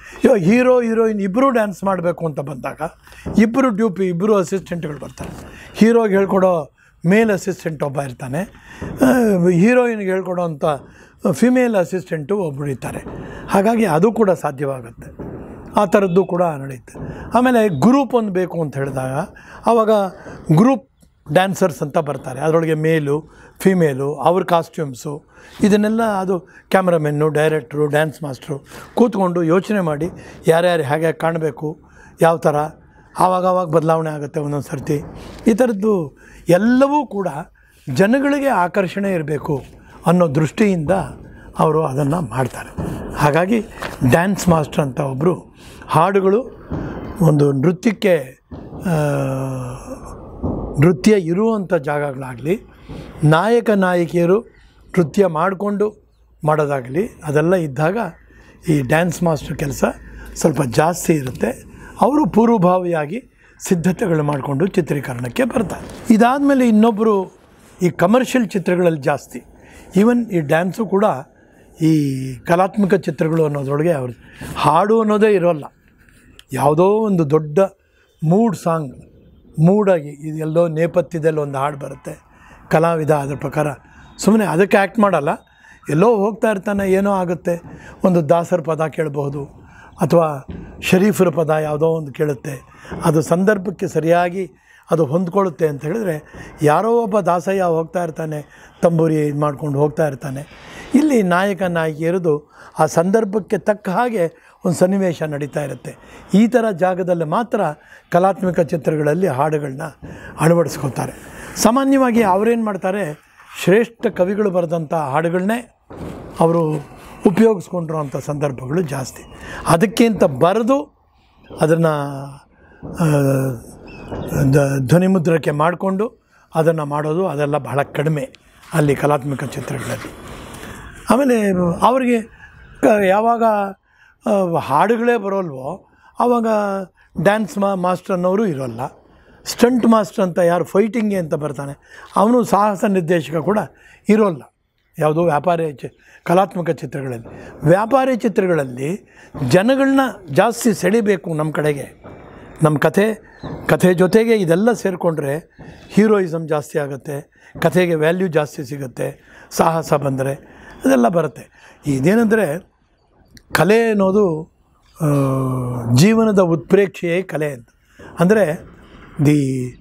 ಇವಾಗ ಹೀರೋ ಹೀರೋಯಿನ್ ಇಬ್ಬರು ಡ್ಯಾನ್ಸ್ ಮಾಡಬೇಕು ಅಂತ ಬಂದಾಗ ಇಬ್ಬರು ಡ್ಯೂಪಿ ಇಬ್ಬರು ಅಸಿಸ್ಟೆಂಟ್ಗಳು ಬರ್ತಾರೆ ಹೀರೋಗೆ ಹೇಳ್ಕೊಡೋ ಮೇಲ್ ಅಸಿಸ್ಟೆಂಟ್ ಒಬ್ಬ ಇರ್ತಾನೆ ಹೀರೋಯಿನ್ಗೆ ಹೇಳ್ಕೊಡೋ ಅಂಥ ಫಿಮೇಲ್ ಅಸಿಸ್ಟೆಂಟು ಒಬ್ಬರು ಇರ್ತಾರೆ ಹಾಗಾಗಿ ಅದು ಕೂಡ ಸಾಧ್ಯವಾಗುತ್ತೆ ಆ ಥರದ್ದು ಕೂಡ ನಡೆಯುತ್ತೆ ಆಮೇಲೆ ಗ್ರೂಪ್ ಒಂದು ಬೇಕು ಅಂತ ಹೇಳಿದಾಗ ಆವಾಗ ಗ್ರೂಪ್ ಡ್ಯಾನ್ಸರ್ಸ್ ಅಂತ ಬರ್ತಾರೆ ಅದರೊಳಗೆ ಮೇಲು ಫಿಮೇಲು ಅವ್ರ ಕಾಸ್ಟ್ಯೂಮ್ಸು ಇದನ್ನೆಲ್ಲ ಅದು ಕ್ಯಾಮ್ರಾಮೆನ್ನು ಡೈರೆಕ್ಟ್ರು ಡ್ಯಾನ್ಸ್ ಮಾಸ್ಟ್ರು ಕೂತ್ಕೊಂಡು ಯೋಚನೆ ಮಾಡಿ ಯಾರ್ಯಾರು ಹೇಗೆ ಕಾಣಬೇಕು ಯಾವ ಥರ ಆವಾಗ ಆವಾಗ ಬದಲಾವಣೆ ಆಗುತ್ತೆ ಒಂದೊಂದು ಸರ್ತಿ ಈ ಥರದ್ದು ಎಲ್ಲವೂ ಕೂಡ ಜನಗಳಿಗೆ ಆಕರ್ಷಣೆ ಇರಬೇಕು ಅನ್ನೋ ದೃಷ್ಟಿಯಿಂದ ಅವರು ಅದನ್ನು ಮಾಡ್ತಾರೆ ಹಾಗಾಗಿ ಡ್ಯಾನ್ಸ್ ಮಾಸ್ಟರ್ ಅಂತ ಒಬ್ಬರು ಹಾಡುಗಳು ಒಂದು ನೃತ್ಯಕ್ಕೆ ಆ, ನೃತ್ಯ ಇರುವಂಥ ಜಾಗಗಳಾಗಲಿ ನಾಯಕ ನಾಯಕಿಯರು ನೃತ್ಯ ಮಾಡಿಕೊಂಡು ಮಾಡೋದಾಗಲಿ ಅದೆಲ್ಲ ಇದ್ದಾಗ ಈ ಡ್ಯಾನ್ಸ್ ಮಾಸ್ಟರ್ ಕೆಲಸ ಸ್ವಲ್ಪ ಜಾಸ್ತಿ ಇರುತ್ತೆ ಅವರು ಪೂರ್ವಭಾವಿಯಾಗಿ ಸಿದ್ಧತೆಗಳು ಮಾಡಿಕೊಂಡು ಚಿತ್ರೀಕರಣಕ್ಕೆ ಬರ್ತಾರೆ ಇದಾದಮೇಲೆ ಇನ್ನೊಬ್ಬರು ಈ ಕಮರ್ಷಿಯಲ್ ಚಿತ್ರಗಳಲ್ಲಿ ಜಾಸ್ತಿ ಈವನ್ ಈ ಡ್ಯಾನ್ಸು ಕೂಡ ಈ ಕಲಾತ್ಮಕ ಚಿತ್ರಗಳು ಅನ್ನೋದ್ರೊಳಗೆ ಅವ್ರ ಹಾಡು ಅನ್ನೋದೇ ಇರೋಲ್ಲ ಯಾವುದೋ ಒಂದು ದೊಡ್ಡ ಮೂಡ್ ಸಾಂಗ್ ಮೂಡಾಗಿ ಇದು ಎಲ್ಲೋ ನೇಪಥ್ಯದಲ್ಲಿ ಒಂದು ಹಾಡು ಬರುತ್ತೆ ಕಲಾವಿದ ಅದ್ರ ಪ್ರಕಾರ ಸುಮ್ಮನೆ ಅದಕ್ಕೆ ಆ್ಯಕ್ಟ್ ಮಾಡಲ್ಲ ಎಲ್ಲೋ ಹೋಗ್ತಾ ಇರ್ತಾನೆ ಏನೋ ಆಗುತ್ತೆ ಒಂದು ದಾಸರ ಪದ ಕೇಳಬಹುದು ಅಥವಾ ಶರೀಫರ ಪದ ಯಾವುದೋ ಒಂದು ಕೇಳುತ್ತೆ ಅದು ಸಂದರ್ಭಕ್ಕೆ ಸರಿಯಾಗಿ ಅದು ಹೊಂದ್ಕೊಳ್ಳುತ್ತೆ ಅಂತ ಹೇಳಿದ್ರೆ ಯಾರೋ ಒಬ್ಬ ದಾಸಯ್ಯ ಹೋಗ್ತಾ ಇರ್ತಾನೆ ತಂಬೂರಿ ಇದು ಮಾಡ್ಕೊಂಡು ಹೋಗ್ತಾ ಇರ್ತಾನೆ ಇಲ್ಲಿ ನಾಯಕ ನಾಯಕಿಯರದು ಆ ಸಂದರ್ಭಕ್ಕೆ ತಕ್ಕ ಹಾಗೆ ಒಂದು ಸನ್ನಿವೇಶ ನಡೀತಾ ಇರುತ್ತೆ ಈ ಥರ ಜಾಗದಲ್ಲಿ ಮಾತ್ರ ಕಲಾತ್ಮಕ ಚಿತ್ರಗಳಲ್ಲಿ ಹಾಡುಗಳನ್ನ ಅಳವಡಿಸ್ಕೊತಾರೆ ಸಾಮಾನ್ಯವಾಗಿ ಅವರೇನು ಮಾಡ್ತಾರೆ ಶ್ರೇಷ್ಠ ಕವಿಗಳು ಬರೆದಂಥ ಹಾಡುಗಳನ್ನೇ ಅವರು ಉಪಯೋಗಿಸ್ಕೊಂಡಿರೋಂಥ ಸಂದರ್ಭಗಳು ಜಾಸ್ತಿ ಅದಕ್ಕೆ ಅಂತ ಬರೆದು ಅದನ್ನು ಧ್ವನಿಮುದ್ರಕ್ಕೆ ಮಾಡಿಕೊಂಡು ಅದನ್ನು ಮಾಡೋದು ಅದೆಲ್ಲ ಬಹಳ ಕಡಿಮೆ ಅಲ್ಲಿ ಕಲಾತ್ಮಕ ಚಿತ್ರಗಳಲ್ಲಿ ಆಮೇಲೆ ಅವರಿಗೆ ಕ- ಯಾವಾಗ ಆ, ಹಾಡುಗಳೇ ಬರೋಲ್ವೋ ಆವಾಗ ಡ್ಯಾನ್ಸ್ ಮಾ ಮಾಸ್ಟರ್ ಅನ್ನೋರು ಇರೋಲ್ಲ ಸ್ಟಂಟ್ ಮಾಸ್ಟರ್ ಅಂತ ಯಾರು ಫೈಟಿಂಗ್ಗೆ ಅಂತ ಬರ್ತಾನೆ ಅವನು ಸಾಹಸ ನಿರ್ದೇಶಕ ಕೂಡ ಇರೋಲ್ಲ ಯಾವುದೋ ವ್ಯಾಪಾರಿ ಚಿ ಕಲಾತ್ಮಕ ಚಿತ್ರಗಳಲ್ಲಿ ವ್ಯಾಪಾರಿ ಚಿತ್ರಗಳಲ್ಲಿ ಜನಗಳನ್ನ ಜಾಸ್ತಿ ಸೆಳಿಬೇಕು ನಮ್ಮ ಕಡೆಗೆ ನಮ್ಮ ಕಥೆ ಕಥೆ ಜೊತೆಗೆ ಇದೆಲ್ಲ ಸೇರಿಕೊಂಡ್ರೆ ಹೀರೋಯಿಸಮ್ ಜಾಸ್ತಿ ಆಗುತ್ತೆ ಕಥೆಗೆ ವ್ಯಾಲ್ಯೂ ಜಾಸ್ತಿ ಸಿಗುತ್ತೆ ಸಾಹಸ ಬಂದರೆ ಅದೆಲ್ಲ ಬರುತ್ತೆ ಇದೇನೆಂದರೆ ಕಲೆ ಅನ್ನೋದು ಆ, ಜೀವನದ ಉತ್ಪ್ರೇಕ್ಷೆಯೇ ಕಲೆ ಅಂತ ಅಂದರೆ ದಿ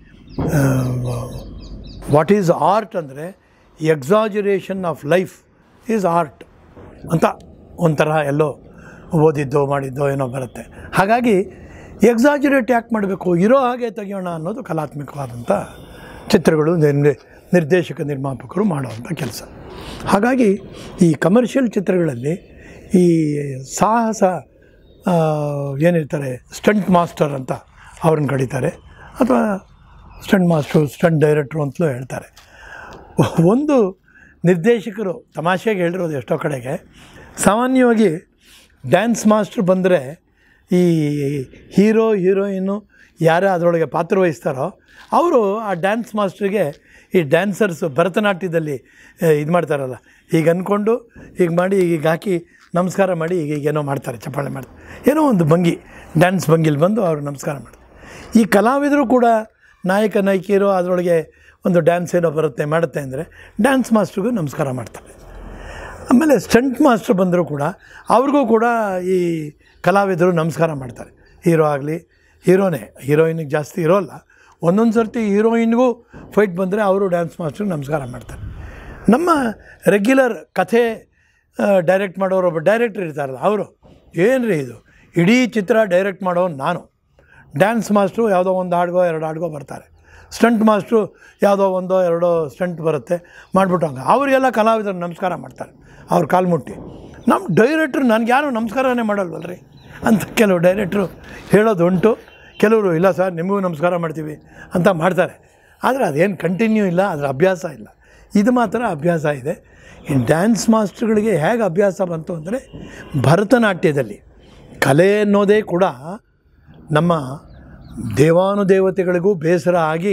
ವಾಟ್ ಈಸ್ ಆರ್ಟ್ ಅಂದರೆ exaggeration of life is art ಅಂತ ಒಂಥರ ಎಲ್ಲೋ ಓದಿದ್ದೋ ಮಾಡಿದ್ದೋ ಏನೋ ಬರುತ್ತೆ ಹಾಗಾಗಿ ಎಕ್ಸಾಜುರೇಟ್ ಯಾಕೆ ಮಾಡಬೇಕು ಇರೋ ಹಾಗೆ ತೆಗಿಯೋಣ ಅನ್ನೋದು ಕಲಾತ್ಮಕವಾದಂಥ ಚಿತ್ರಗಳು ನಿರ್- ನಿರ್ದೇಶಕ ನಿರ್ಮಾಪಕರು ಮಾಡುವಂಥ ಕೆಲಸ ಹಾಗಾಗಿ ಈ ಕಮರ್ಷಿಯಲ್ ಚಿತ್ರಗಳಲ್ಲಿ ಈ ಸಾಹಸ ಆ, ಏನಿರ್ತಾರೆ ಸ್ಟಂಟ್ ಮಾಸ್ಟರ್ ಅಂತ ಅವ್ರನ್ನ ಕರೀತಾರೆ ಅಥವಾ ಸ್ಟಂಟ್ ಮಾಸ್ಟ್ರು ಸ್ಟಂಟ್ ಡೈರೆಕ್ಟ್ರು ಅಂತಲೂ ಹೇಳ್ತಾರೆ ಒಂದು ನಿರ್ದೇಶಕರು ತಮಾಷೆಗೆ ಹೇಳಿರೋದು ಎಷ್ಟೋ ಕಡೆಗೆ ಸಾಮಾನ್ಯವಾಗಿ ಡ್ಯಾನ್ಸ್ ಮಾಸ್ಟ್ರು ಬಂದರೆ ಈ ಹೀರೋ ಹೀರೋಯಿನ್ನು ಯಾರೇ ಅದರೊಳಗೆ ಪಾತ್ರವಹಿಸ್ತಾರೋ ಅವರು ಆ ಡ್ಯಾನ್ಸ್ ಮಾಸ್ಟ್ರಿಗೆ ಈ ಡ್ಯಾನ್ಸರ್ಸು ಭರತನಾಟ್ಯದಲ್ಲಿ ಇದು ಮಾಡ್ತಾರಲ್ಲ ಈಗ ಅಂದ್ಕೊಂಡು ಈಗ ಮಾಡಿ ಈಗ ಹಾಕಿ ನಮಸ್ಕಾರ ಮಾಡಿ ಈಗ ಈಗ ಏನೋ ಮಾಡ್ತಾರೆ ಚಪ್ಪಾಳೆ ಮಾಡ್ತಾರೆ ಏನೋ ಒಂದು ಭಂಗಿ ಡ್ಯಾನ್ಸ್ ಭಂಗಿಲಿ ಬಂದು ಅವರು ನಮಸ್ಕಾರ ಮಾಡ್ತಾರೆ ಈ ಕಲಾವಿದರು ಕೂಡ ನಾಯಕ ನಾಯಕಿಯರು ಅದರೊಳಗೆ ಒಂದು ಡ್ಯಾನ್ಸ್ ಏನೋ ಬರುತ್ತೆ ಮಾಡುತ್ತೆ ಅಂದರೆ ಡ್ಯಾನ್ಸ್ ಮಾಸ್ಟ್ರಿಗೂ ನಮಸ್ಕಾರ ಮಾಡ್ತಾರೆ ಆಮೇಲೆ ಸ್ಟಂಟ್ ಮಾಸ್ಟ್ರ್ ಬಂದರೂ ಕೂಡ ಅವ್ರಿಗೂ ಕೂಡ ಈ ಕಲಾವಿದರು ನಮಸ್ಕಾರ ಮಾಡ್ತಾರೆ ಹೀರೋ ಆಗಲಿ ಹೀರೋನೇ ಹೀರೋಯಿನಿಗೆ ಜಾಸ್ತಿ ಇರೋಲ್ಲ ಒಂದೊಂದು ಸರ್ತಿ ಹೀರೋಯಿನ್ಗೂ ಫೈಟ್ ಬಂದರೆ ಅವರು ಡ್ಯಾನ್ಸ್ ಮಾಸ್ಟ್ರಿಗೆ ನಮಸ್ಕಾರ ಮಾಡ್ತಾರೆ ನಮ್ಮ ರೆಗ್ಯುಲರ್ ಕಥೆ ಡೈರೆಕ್ಟ್ ಮಾಡೋರು ಒಬ್ಬ ಡೈರೆಕ್ಟ್ರ್ ಇರ್ತಾರಲ್ಲ ಅವರು ಏನು ರೀ ಇದು ಇಡೀ ಚಿತ್ರ ಡೈರೆಕ್ಟ್ ಮಾಡೋನು ನಾನು ಡ್ಯಾನ್ಸ್ ಮಾಸ್ಟ್ರು ಯಾವುದೋ ಒಂದು ಹಾಡ್ಗೋ ಎರಡು ಹಾಡ್ಗೋ ಬರ್ತಾರೆ ಸ್ಟಂಟ್ ಮಾಸ್ಟ್ರು ಯಾವುದೋ ಒಂದೋ ಎರಡೋ ಸ್ಟಂಟ್ ಬರುತ್ತೆ ಮಾಡಿಬಿಟ್ಟು ಹಂಗೆ ಅವರಿಗೆಲ್ಲ ಕಲಾವಿದರು ನಮಸ್ಕಾರ ಮಾಡ್ತಾರೆ ಅವ್ರ ಕಾಲು ಮುಟ್ಟಿ ನಮ್ಮ ಡೈರೆಕ್ಟ್ರು ನನಗೆ ಯಾರು ನಮಸ್ಕಾರನೇ ಮಾಡಲ್ವಲ್ರಿ ಅಂತ ಕೆಲವು ಡೈರೆಕ್ಟ್ರು ಹೇಳೋದುಂಟು ಕೆಲವರು ಇಲ್ಲ ಸರ್ ನಿಮಗೂ ನಮಸ್ಕಾರ ಮಾಡ್ತೀವಿ ಅಂತ ಮಾಡ್ತಾರೆ ಆದರೆ ಅದೇನು ಕಂಟಿನ್ಯೂ ಇಲ್ಲ ಅದರ ಅಭ್ಯಾಸ ಇಲ್ಲ ಇದು ಮಾತ್ರ ಅಭ್ಯಾಸ ಇದೆ ಈ ಡ್ಯಾನ್ಸ್ ಮಾಸ್ಟ್ರುಗಳಿಗೆ ಹೇಗೆ ಅಭ್ಯಾಸ ಬಂತು ಅಂದರೆ ಭರತನಾಟ್ಯದಲ್ಲಿ ಕಲೆ ಅನ್ನೋದೇ ಕೂಡ ನಮ್ಮ ದೇವಾನುದೇವತೆಗಳಿಗೂ ಬೇಸರ ಆಗಿ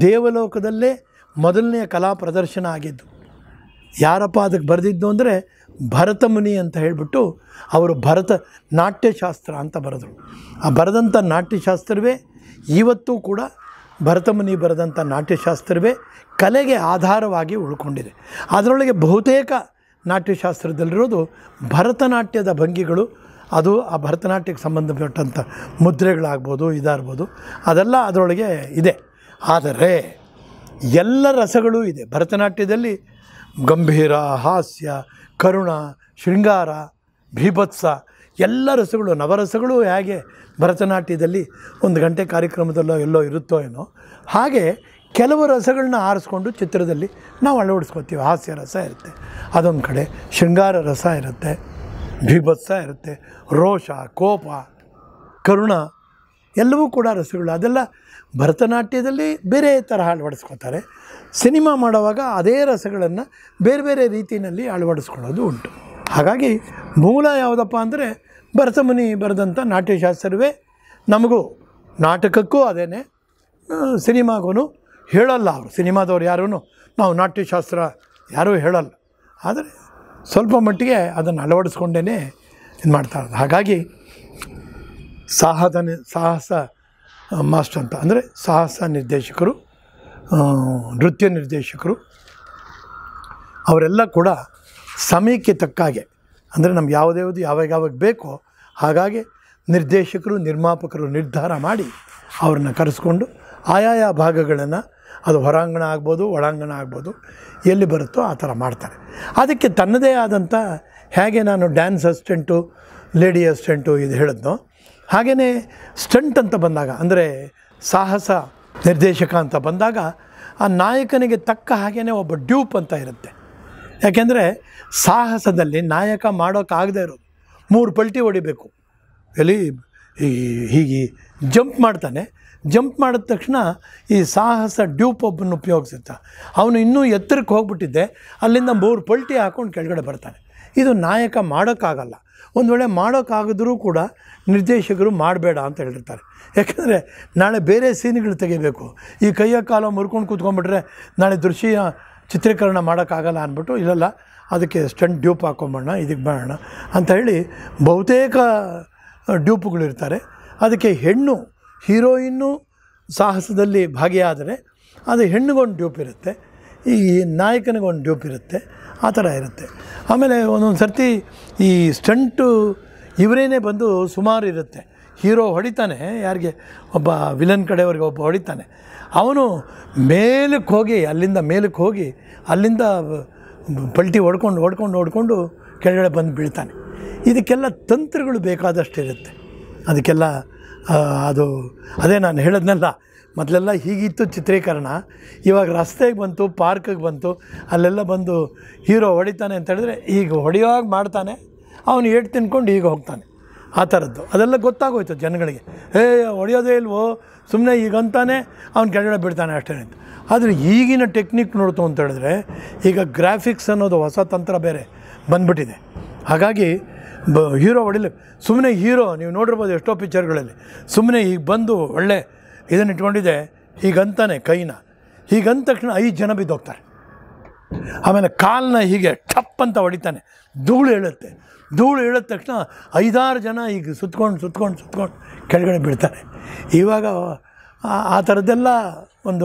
ದೇವಲೋಕದಲ್ಲೇ ಮೊದಲನೆಯ ಕಲಾ ಪ್ರದರ್ಶನ ಆಗಿದ್ದು ಯಾರಪ್ಪ ಅದಕ್ಕೆ ಬರೆದಿದ್ದು ಅಂದರೆ ಭರತಮುನಿ ಅಂತ ಹೇಳಿಬಿಟ್ಟು ಅವರು ಭರತ ನಾಟ್ಯಶಾಸ್ತ್ರ ಅಂತ ಬರೆದರು ಆ ಬರೆದಂಥ ನಾಟ್ಯಶಾಸ್ತ್ರವೇ ಇವತ್ತೂ ಕೂಡ ಭರತಮುನಿ ಬರೆದಂಥ ನಾಟ್ಯಶಾಸ್ತ್ರವೇ ಕಲೆಗೆ ಆಧಾರವಾಗಿ ಉಳ್ಕೊಂಡಿದೆ ಅದರೊಳಗೆ ಬಹುತೇಕ ನಾಟ್ಯಶಾಸ್ತ್ರದಲ್ಲಿರೋದು ಭರತನಾಟ್ಯದ ಭಂಗಿಗಳು ಅದು ಆ ಭರತನಾಟ್ಯಕ್ಕೆ ಸಂಬಂಧಪಟ್ಟಂಥ ಮುದ್ರೆಗಳಾಗ್ಬೋದು ಇದಾಗ್ಬೋದು ಅದೆಲ್ಲ ಅದರೊಳಗೆ ಇದೆ ಆದರೆ ಎಲ್ಲ ರಸಗಳೂ ಇದೆ ಭರತನಾಟ್ಯದಲ್ಲಿ ಗಂಭೀರ ಹಾಸ್ಯ ಕರುಣ ಶೃಂಗಾರ ಭೀಭತ್ಸ ಎಲ್ಲ ರಸಗಳು ನವರಸಗಳು ಹೇಗೆ ಭರತನಾಟ್ಯದಲ್ಲಿ ಒಂದು ಗಂಟೆ ಕಾರ್ಯಕ್ರಮದಲ್ಲೋ ಎಲ್ಲೋ ಇರುತ್ತೋ ಏನೋ ಹಾಗೆ ಕೆಲವು ರಸಗಳನ್ನ ಆರಿಸ್ಕೊಂಡು ಚಿತ್ರದಲ್ಲಿ ನಾವು ಅಳವಡಿಸ್ಕೊತೀವಿ ಹಾಸ್ಯ ರಸ ಇರುತ್ತೆ ಅದೊಂದು ಕಡೆ ಶೃಂಗಾರ ರಸ ಇರುತ್ತೆ ಭೀಭತ್ಸ ಇರುತ್ತೆ ರೋಷ ಕೋಪ ಕರುಣ ಎಲ್ಲವೂ ಕೂಡ ರಸಗಳು ಅದೆಲ್ಲ ಭರತನಾಟ್ಯದಲ್ಲಿ ಬೇರೆ ತರಹ ಅಳವಡಿಸ್ಕೊತಾರೆ ಸಿನಿಮಾ ಮಾಡುವಾಗ ಅದೇ ರಸಗಳನ್ನು ಬೇರೆ ಬೇರೆ ರೀತಿಯಲ್ಲಿ ಅಳವಡಿಸ್ಕೊಳ್ಳೋದು ಉಂಟು ಹಾಗಾಗಿ ಮೂಲ ಯಾವುದಪ್ಪ ಅಂದರೆ ಭರತಮುನಿ ಬರೆದಂಥ ನಾಟ್ಯಶಾಸ್ತ್ರವೇ ನಮಗೂ ನಾಟಕಕ್ಕೂ ಅದೇನೆ ಆ, ಸಿನಿಮಾಗೂ ಹೇಳಲ್ಲ ಅವರು ಸಿನಿಮಾದವ್ರು ಯಾರೂ ನಾವು ನಾಟ್ಯಶಾಸ್ತ್ರ ಯಾರೂ ಹೇಳಲ್ಲ ಆದರೆ ಸ್ವಲ್ಪ ಮಟ್ಟಿಗೆ ಅದನ್ನು ಅಳವಡಿಸ್ಕೊಂಡೇ ಇದು ಮಾಡ್ತಾ ಇರೋದು ಹಾಗಾಗಿ ಸಾಹಸ ಸಾಹಸ ಮಾಸ್ಟರ್ ಅಂತ ಅಂದರೆ ಸಾಹಸ ನಿರ್ದೇಶಕರು ಆ, ನೃತ್ಯ ನಿರ್ದೇಶಕರು ಅವರೆಲ್ಲ ಕೂಡ ಸಮಯಕ್ಕೆ ತಕ್ಕಾಗೆ ಅಂದರೆ ನಮ್ಗೆ ಯಾವುದ್ಯಾವುದು ಯಾವಾಗ ಯಾವಾಗ ಬೇಕೋ ಹಾಗಾಗಿ ನಿರ್ದೇಶಕರು ನಿರ್ಮಾಪಕರು ನಿರ್ಧಾರ ಮಾಡಿ ಅವ್ರನ್ನ ಕರೆಸ್ಕೊಂಡು ಆಯಾಯ ಭಾಗಗಳನ್ನು ಅದು ಹೊರಾಂಗಣ ಆಗ್ಬೋದು ಒಳಾಂಗಣ ಆಗ್ಬೋದು ಎಲ್ಲಿ ಬರುತ್ತೋ ಆ ಥರ ಮಾಡ್ತಾರೆ ಅದಕ್ಕೆ ತನ್ನದೇ ಆದಂಥ ಹೇಗೆ ನಾನು ಡ್ಯಾನ್ಸ್ ಅಸಿಸ್ಟೆಂಟು ಲೇಡಿ ಅಸಿಸ್ಟೆಂಟು ಇದು ಹೇಳಿದ್ನೋ ಹಾಗೆಯೇ ಸ್ಟಂಟ್ ಅಂತ ಬಂದಾಗ ಅಂದರೆ ಸಾಹಸ ನಿರ್ದೇಶಕ ಅಂತ ಬಂದಾಗ ಆ ನಾಯಕನಿಗೆ ತಕ್ಕ ಹಾಗೆಯೇ ಒಬ್ಬ ಡ್ಯೂಪ್ ಅಂತ ಇರುತ್ತೆ ಯಾಕೆಂದರೆ ಸಾಹಸದಲ್ಲಿ ನಾಯಕ ಮಾಡೋಕ್ಕಾಗದೇ ಇರೋದು ಮೂರು ಪಲ್ಟಿ ಹೊಡಿಬೇಕು ಎಲ್ಲಿ ಈ ಹೀಗೆ ಜಂಪ್ ಮಾಡ್ತಾನೆ ಜಂಪ್ ಮಾಡಿದ ತಕ್ಷಣ ಈ ಸಾಹಸ ಡ್ಯೂಪ್ ಒಬ್ಬನ ಉಪಯೋಗಿಸುತ್ತ ಅವನು ಇನ್ನೂ ಎತ್ತರಕ್ಕೆ ಹೋಗ್ಬಿಟ್ಟಿದ್ದೆ ಅಲ್ಲಿಂದ ಮೂರು ಪಲ್ಟಿ ಹಾಕ್ಕೊಂಡು ಕೆಳಗಡೆ ಬರ್ತಾನೆ ಇದು ನಾಯಕ ಮಾಡೋಕ್ಕಾಗಲ್ಲ ಒಂದು ವೇಳೆ ಮಾಡೋಕ್ಕಾಗಿದ್ರೂ ಕೂಡ ನಿರ್ದೇಶಕರು ಮಾಡಬೇಡ ಅಂತ ಹೇಳಿರ್ತಾರೆ ಯಾಕಂದರೆ ನಾಳೆ ಬೇರೆ ಸೀನ್ಗಳು ತೆಗಿಬೇಕು ಈ ಕೈಯ ಕಾಲ ಮುರ್ಕೊಂಡು ಕೂತ್ಕೊಂಡ್ಬಿಟ್ರೆ ನಾಳೆ ದೃಶ್ಯ ಚಿತ್ರೀಕರಣ ಮಾಡೋಕ್ಕಾಗಲ್ಲ ಅಂದ್ಬಿಟ್ಟು ಇಲ್ಲಲ್ಲ ಅದಕ್ಕೆ ಸ್ಟಂಟ್ ಡ್ಯೂಪ್ ಹಾಕೊಂಬೋಣ ಇದಕ್ಕೆ ಮಾಡೋಣ ಅಂತ ಹೇಳಿ ಬಹುತೇಕ ಡ್ಯೂಪ್ಗಳಿರ್ತಾರೆ ಅದಕ್ಕೆ ಹೆಣ್ಣು ಹೀರೋಯಿನ್ನು ಸಾಹಸದಲ್ಲಿ ಭಾಗಿಯಾದರೆ ಅದು ಹೆಣ್ಣಿಗೊಂದು ಡ್ಯೂಪ್ ಇರುತ್ತೆ ಈ ನಾಯಕನಿಗೊಂದು ಡ್ಯೂಪ್ ಇರುತ್ತೆ ಆ ಥರ ಇರುತ್ತೆ ಆಮೇಲೆ ಒಂದೊಂದು ಸರ್ತಿ ಈ ಸ್ಟಂಟು ಇವರೇನೇ ಬಂದು ಸುಮಾರು ಇರುತ್ತೆ ಹೀರೋ ಹೊಡಿತಾನೆ ಯಾರಿಗೆ ಒಬ್ಬ ವಿಲನ್ ಕಡೆಯವ್ರಿಗೆ ಒಬ್ಬ ಹೊಡಿತಾನೆ ಅವನು ಮೇಲಕ್ಕೆ ಹೋಗಿ ಅಲ್ಲಿಂದ ಮೇಲಕ್ಕೆ ಹೋಗಿ ಅಲ್ಲಿಂದ ಪಲ್ಟಿ ಹೊಡ್ಕೊಂಡು ಹೊಡ್ಕೊಂಡು ಹೊಡ್ಕೊಂಡು ಕೆಳಗಡೆ ಬಂದು ಬೀಳ್ತಾನೆ ಇದಕ್ಕೆಲ್ಲ ತಂತ್ರಗಳು ಬೇಕಾದಷ್ಟು ಇರುತ್ತೆ ಅದಕ್ಕೆಲ್ಲ ಆ, ಅದು ಅದೇ ನಾನು ಹೇಳದ್ನಲ್ಲ ಮೊದಲೆಲ್ಲ ಹೀಗಿತ್ತು ಚಿತ್ರೀಕರಣ ಇವಾಗ ರಸ್ತೆಗೆ ಬಂತು ಪಾರ್ಕಿಗೆ ಬಂತು ಅಲ್ಲೆಲ್ಲ ಬಂದು ಹೀರೋ ಹೊಡಿತಾನೆ ಅಂತ ಹೇಳಿದ್ರೆ ಈಗ ಹೊಡೆಯೋವಾಗ ಮಾಡ್ತಾನೆ ಅವನು ಏಟು ತಿನ್ಕೊಂಡು ಈಗ ಹೋಗ್ತಾನೆ ಆ ಥರದ್ದು ಅದೆಲ್ಲ ಗೊತ್ತಾಗೋಯ್ತು ಜನಗಳಿಗೆ ಏ ಹೊಡೆಯೋದೇ ಇಲ್ವೋ ಸುಮ್ಮನೆ ಈಗ ಅಂತಾನೆ ಅವ್ನು ಕೆಳಗಡೆ ಬಿಡ್ತಾನೆ ಅಷ್ಟೇ ಅಂತ ಆದರೆ ಈಗಿನ ಟೆಕ್ನಿಕ್ ನೋಡ್ತು ಅಂತ ಹೇಳಿದ್ರೆ ಈಗ ಗ್ರಾಫಿಕ್ಸ್ ಅನ್ನೋದು ಹೊಸ ತಂತ್ರ ಬೇರೆ ಬಂದ್ಬಿಟ್ಟಿದೆ ಹಾಗಾಗಿ ಬ ಹೀರೋ ಹೊಡಿಲಿ ಸುಮ್ಮನೆ ಹೀರೋ ನೀವು ನೋಡಿರ್ಬೋದು ಎಷ್ಟೋ ಪಿಕ್ಚರ್ಗಳಲ್ಲಿ ಸುಮ್ಮನೆ ಈಗ ಬಂದು ಒಳ್ಳೆ ಇದನ್ನು ಇಟ್ಕೊಂಡಿದೆ ಹೀಗಂತಾನೆ ಕೈನ ಹೀಗಂದ ತಕ್ಷಣ ಐದು ಜನ ಬಿದ್ದೋಗ್ತಾರೆ ಆಮೇಲೆ ಕಾಲನ್ನ ಹೀಗೆ ಟಪ್ ಅಂತ ಹೊಡಿತಾನೆ ಧೂಳು ಹೇಳುತ್ತೆ ಧೂಳು ಹೇಳಿದ ತಕ್ಷಣ ಐದಾರು ಜನ ಈಗ ಸುತ್ಕೊಂಡು ಸುತ್ಕೊಂಡು ಸುತ್ಕೊಂಡು ಕೆಳಗಡೆ ಬೀಳ್ತಾರೆ ಇವಾಗ ಆ- ಆ ಥರದ್ದೆಲ್ಲ ಒಂದು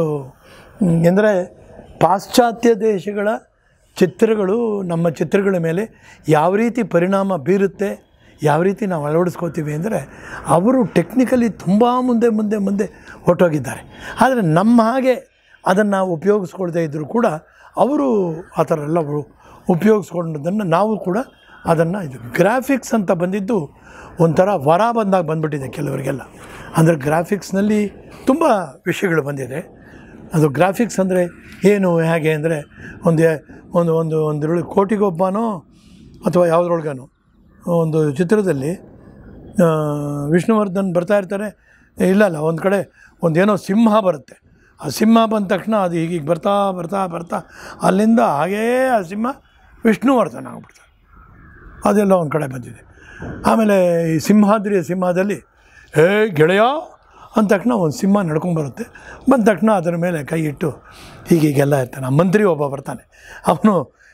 ಅಂದರೆ ಪಾಶ್ಚಾತ್ಯ ದೇಶಗಳ ಚಿತ್ರಗಳು ನಮ್ಮ ಚಿತ್ರಗಳ ಮೇಲೆ ಯಾವ ರೀತಿ ಪರಿಣಾಮ ಬೀರುತ್ತೆ ಯಾವ ರೀತಿ ನಾವು ಅಳವಡಿಸ್ಕೋತೀವಿ ಅಂದರೆ ಅವರು ಟೆಕ್ನಿಕಲಿ ತುಂಬ ಮುಂದೆ ಮುಂದೆ ಮುಂದೆ ಹೊರಟೋಗಿದ್ದಾರೆ ಆದರೆ ನಮ್ಮ ಹಾಗೆ ಅದನ್ನು ಉಪಯೋಗಿಸ್ಕೊಳ್ದೇ ಇದ್ದರೂ ಕೂಡ ಅವರು ಆ ಥರ ಎಲ್ಲ ಉ- ಉಪಯೋಗಿಸ್ಕೊಂಡದನ್ನು ನಾವು ಕೂಡ ಅದನ್ನು ಇದು ಗ್ರಾಫಿಕ್ಸ್ ಅಂತ ಬಂದಿದ್ದು ಒಂಥರ ವರ ಬಂದಾಗ ಬಂದ್ಬಿಟ್ಟಿದೆ ಕೆಲವರಿಗೆಲ್ಲ ಅಂದರೆ ಗ್ರಾಫಿಕ್ಸ್ನಲ್ಲಿ ತುಂಬ ವಿಷಯಗಳು ಬಂದಿದೆ ಅದು ಗ್ರಾಫಿಕ್ಸ್ ಅಂದರೆ ಏನು ಹೇಗೆ ಅಂದರೆ ಒಂದು ಒಂದು ಒಂದು ಒಂದು ಕೋಟಿಗೊಬ್ಬನೋ ಅಥವಾ ಯಾವುದ್ರೊಳಗನೋ ಒಂದು ಚಿತ್ರದಲ್ಲಿ ಆ, ವಿಷ್ಣುವರ್ಧನ್ ಬರ್ತಾ ಇರ್ತಾರೆ ಇಲ್ಲ ಇಲ್ಲ ಒಂದು ಕಡೆ ಒಂದೇನೋ ಸಿಂಹ ಬರುತ್ತೆ ಆ ಸಿಂಹ ಬಂದ ತಕ್ಷಣ ಅದು ಹೀಗೀಗ ಬರ್ತಾ ಬರ್ತಾ ಬರ್ತಾ ಅಲ್ಲಿಂದ ಹಾಗೇ ಆ ಸಿಂಹ ವಿಷ್ಣುವರ್ಧನ್ ಆಗ್ಬಿಡ್ತಾರೆ ಅದೆಲ್ಲ ಒಂದು ಕಡೆ ಬಂದಿದೆ ಆಮೇಲೆ ಈ ಸಿಂಹಾದ್ರಿಯ ಸಿಂಹದಲ್ಲಿ ಹೇ ಗೆಳೆಯ ಅಂದ ತಕ್ಷಣ ಒಂದು ಸಿಂಹ ನಡ್ಕೊಂಬರುತ್ತೆ ಬಂದ ತಕ್ಷಣ ಅದರ ಮೇಲೆ ಕೈ ಇಟ್ಟು ಹೀಗೀಗೆಲ್ಲ ಇರ್ತಾನೆ ಆ ಮಂತ್ರಿ ಒಬ್ಬ ಬರ್ತಾನೆ ಅವನು